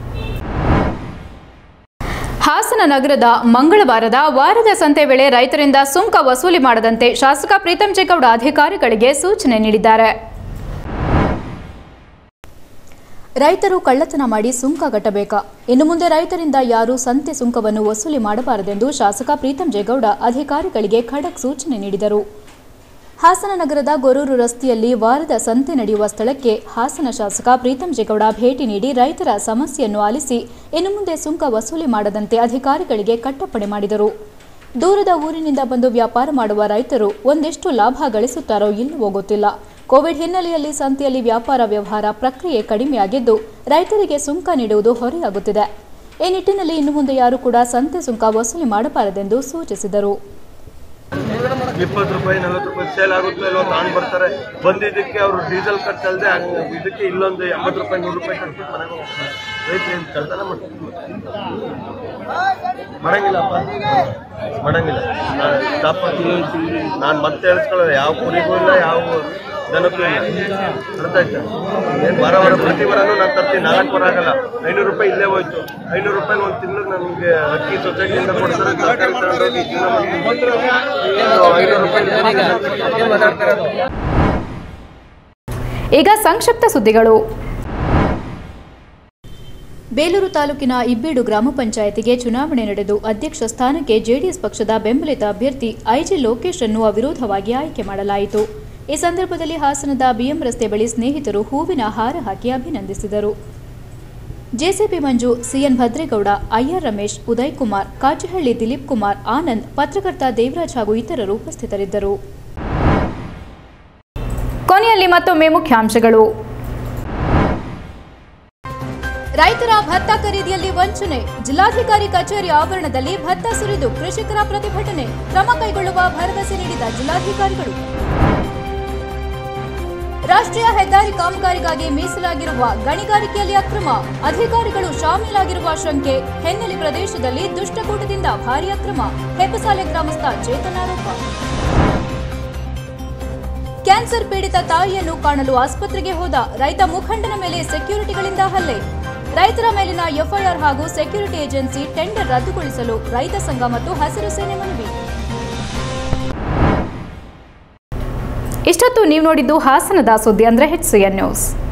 ಹಾಸನ ನಗರದ ಮಂಗಳವಾರದ ವಾರದ ಸಂತೆ ವೇಳೆ ರೈತರಿಂದ ಸುಂಕ ವಸೂಲಿ ಮಾಡದಂತೆ ಶಾಸಕ ಪ್ರೀತಂ ಜೇಗೌಡ ಅಧಿಕಾರಿಗಳಿಗೆ ಸೂಚನೆ ನೀಡಿದ್ದಾರೆ ರೈತರು ಕಳ್ಳತನ ಮಾಡಿ ಸುಂಕ ಕಟ್ಟಬೇಕಾ ಇನ್ನು ಮುಂದೆ ರೈತರಿಂದ ಯಾರೂ ಸಂತೆ ಸುಂಕವನ್ನು ವಸೂಲಿ ಮಾಡಬಾರದೆಂದು ಶಾಸಕ ಪ್ರೀತಂ ಜೇಗೌಡ ಅಧಿಕಾರಿಗಳಿಗೆ ಖಡಕ್ ಸೂಚನೆ ನೀಡಿದರು ಹಾಸನ ನಗರದ ಗೊರೂರು ರಸ್ತೆಯಲ್ಲಿ ವಾರದ ಸಂತೆ ನಡೆಯುವ ಸ್ಥಳಕ್ಕೆ ಹಾಸನ ಶಾಸಕ ಪ್ರೀತಂ ಜೇಗೌಡ ಭೇಟಿ ನೀಡಿ ರೈತರ ಸಮಸ್ಯೆಯನ್ನು ಆಲಿಸಿ ಇನ್ನು ಮುಂದೆ ಸುಂಕ ವಸೂಲಿ ಮಾಡದಂತೆ ಅಧಿಕಾರಿಗಳಿಗೆ ಕಟ್ಟಪ್ಪಣೆ ಮಾಡಿದರು ದೂರದ ಊರಿನಿಂದ ಬಂದು ವ್ಯಾಪಾರ ಮಾಡುವ ರೈತರು ಒಂದೆಷ್ಟು ಲಾಭ ಗಳಿಸುತ್ತಾರೋ ಇಲ್ಲವೋ ಗೊತ್ತಿಲ್ಲ ಕೋವಿಡ್ ಹಿನ್ನೆಲೆಯಲ್ಲಿ ಸಂತೆಯಲ್ಲಿ ವ್ಯಾಪಾರ ವ್ಯವಹಾರ ಪ್ರಕ್ರಿಯೆ ಕಡಿಮೆಯಾಗಿದ್ದು ರೈತರಿಗೆ ಸುಂಕ ನೀಡುವುದು ಹೊರೆಯಾಗುತ್ತಿದೆ ಈ ನಿಟ್ಟಿನಲ್ಲಿ ಇನ್ನು ಮುಂದೆ ಯಾರೂ ಕೂಡ ಸಂತೆ ಸುಂಕ ವಸೂಲಿ ಮಾಡಬಾರದೆಂದು ಸೂಚಿಸಿದರು ಇಪ್ಪತ್ತು ರೂಪಾಯಿ ನಲವತ್ತು ರೂಪಾಯಿ ಸೇಲ್ ಆಗುತ್ತೆ ಇಲ್ವೋ ತಗೊಂಡ್ ಬರ್ತಾರೆ ಬಂದಿದ್ದಕ್ಕೆ ಅವರು ಡೀಸೆಲ್ ಖರ್ಚು ಅಲ್ಲದೆ ಇದಕ್ಕೆ ಇಲ್ಲೊಂದು ಎಂಬತ್ತು ರೂಪಾಯಿ ನೂರು ರೂಪಾಯಿ ಖರ್ಚು ಮನೆಗೆ ಹೋಗ್ತಾರೆ ರೈತರು ಏನು ಕಳ್ತನ ಮಾಡ್ತಾರೆ ಮಾಡಂಗಿಲ್ಲಪ್ಪ ಮಾಡಂಗಿಲ್ಲ ನಾನು ಸ್ಟಾಪ್ ಮಾಡ್ತೀನಿ ನಾನು ಮತ್ತೆ ಹೇಳಿಸ್ಕೊಳ್ಳಲ್ಲ ಯಾವ ಕುರಿಗೂ ಇಲ್ಲ ಯಾವ ದನಕ್ಕೂ ಇಲ್ಲ ಅರ್ಥ ಆಯ್ತಾ ಏನು ವಾರ ವಾರ ಪ್ರತಿ ವಾರನೂ ನಾನು ತರ್ತೀನಿ ನಾಲ್ಕು ವಾರ ಆಗಲ್ಲ ಐನೂರು ರೂಪಾಯಿ ಇಲ್ಲೇ ಹೋಯ್ತು ಐನೂರು ರೂಪಾಯಿ ಒಂದು ತಿಂಗಳು ನನಗೆ ಅಕ್ಕಿ ಸೊಸೈಟಿಯಿಂದ ಕೊಡ್ತಾರೆ ತರಕಾರಿ ತಗೊಂಡೋಗಿ ಜೀವನ ಮಾಡ್ತೀನಿ. ಏನು ಐನೂರು ರೂಪಾಯಿ ಮಾತಾಡ್ತಾರೆ ಈಗ ಸಂಕ್ಷಿಪ್ತ ಸುದ್ದಿಗಳು ಬೇಲೂರು ತಾಲೂಕಿನ ಇಬ್ಬೀಡು ಗ್ರಾಮ ಪಂಚಾಯತಿಗೆ ಚುನಾವಣೆ ನಡೆದು ಅಧ್ಯಕ್ಷ ಸ್ಥಾನಕ್ಕೆ ಜೆಡಿಎಸ್ ಪಕ್ಷದ ಬೆಂಬಲಿತ ಅಭ್ಯರ್ಥಿ ಐಜಿ ಲೋಕೇಶ್ ಅನ್ನು ಅವಿರೋಧವಾಗಿ ಆಯ್ಕೆ ಮಾಡಲಾಯಿತು ಈ ಸಂದರ್ಭದಲ್ಲಿ ಹಾಸನದ ಬಿಎಂ ರಸ್ತೆ ಬಳಿ ಸ್ನೇಹಿತರು ಹೂವಿನ ಹಾರ ಹಾಕಿ ಅಭಿನಂದಿಸಿದರು JCP Manju CN Bhadregowda IR Ramesh Uday Kumar Kachahalli Dilip Kumar Anand ಪತ್ರಕರ್ತ ದೇವರಾಜ್ ಹಾಗೂ ಇತರರು ಉಪಸ್ಥಿತರಿದ್ದರು ಕೊನೆಯಲ್ಲಿ ಮತ್ತೊಮ್ಮೆ ಮುಖ್ಯಾಂಶಗಳು ರೈತರ ಭತ್ತ ಖರೀದಿಯಲ್ಲಿ ವಂಚನೆ ಜಿಲ್ಲಾಧಿಕಾರಿ ಕಚೇರಿ ಆವರಣದಲ್ಲಿ ಭತ್ತ ಸುರಿದು ಕೃಷಿಕರ ಪ್ರತಿಭಟನೆ ಕ್ರಮ ಕೈಗೊಳ್ಳುವ ಭರವಸೆ ನೀಡಿದ ಜಿಲ್ಲಾಧಿಕಾರಿಗಳು ರಾಷ್ಟ್ರೀಯ ಹೆದ್ದಾರಿ ಕಾಮಗಾರಿಗಾಗಿ ಮೀಸಲಾಗಿರುವ ಗಣಿಗಾರಿಕೆಯಲ್ಲಿ ಅಕ್ರಮ ಅಧಿಕಾರಿಗಳು ಶಾಮೀಲಾಗಿರುವ ಶಂಕೆ ಹೆನ್ನಲಿ ಪ್ರದೇಶದಲ್ಲಿ ದುಷ್ಟಕೂಟದಿಂದ ಭಾರೀ ಅಕ್ರಮ ಹೆಬ್ಬಸಾಲೆ ಗ್ರಾಮಸ್ಥ ಚೇತನ್ ಆರೋಪ ಕ್ಯಾನ್ಸರ್ ಪೀಡಿತ ತಾಯಿಯನ್ನು ಕಾಣಲು ಆಸ್ಪತ್ರೆಗೆ ಹೋದ ರೈತ ಮುಖಂಡನ ಮೇಲೆ ಸೆಕ್ಯೂರಿಟಿಗಳಿಂದ ಹಲ್ಲೆ ರೈತರ ಮೇಲಿನ ಎಫ್ಐಆರ್ ಹಾಗೂ ಸೆಕ್ಯೂರಿಟಿ ಏಜೆನ್ಸಿ ಟೆಂಡರ್ ರದ್ದುಗೊಳಿಸಲು ರೈತ ಸಂಘ ಮತ್ತು ಹಸಿರು ಸೇನೆ ಮನವಿ ಇಷ್ಟೊತ್ತು ನೀವು ನೋಡಿದ್ದು ಹಾಸನದ ಸುದ್ದಿ ಅಂದ್ರೆ ಹೆಚ್ ನ್ಯೂಸ್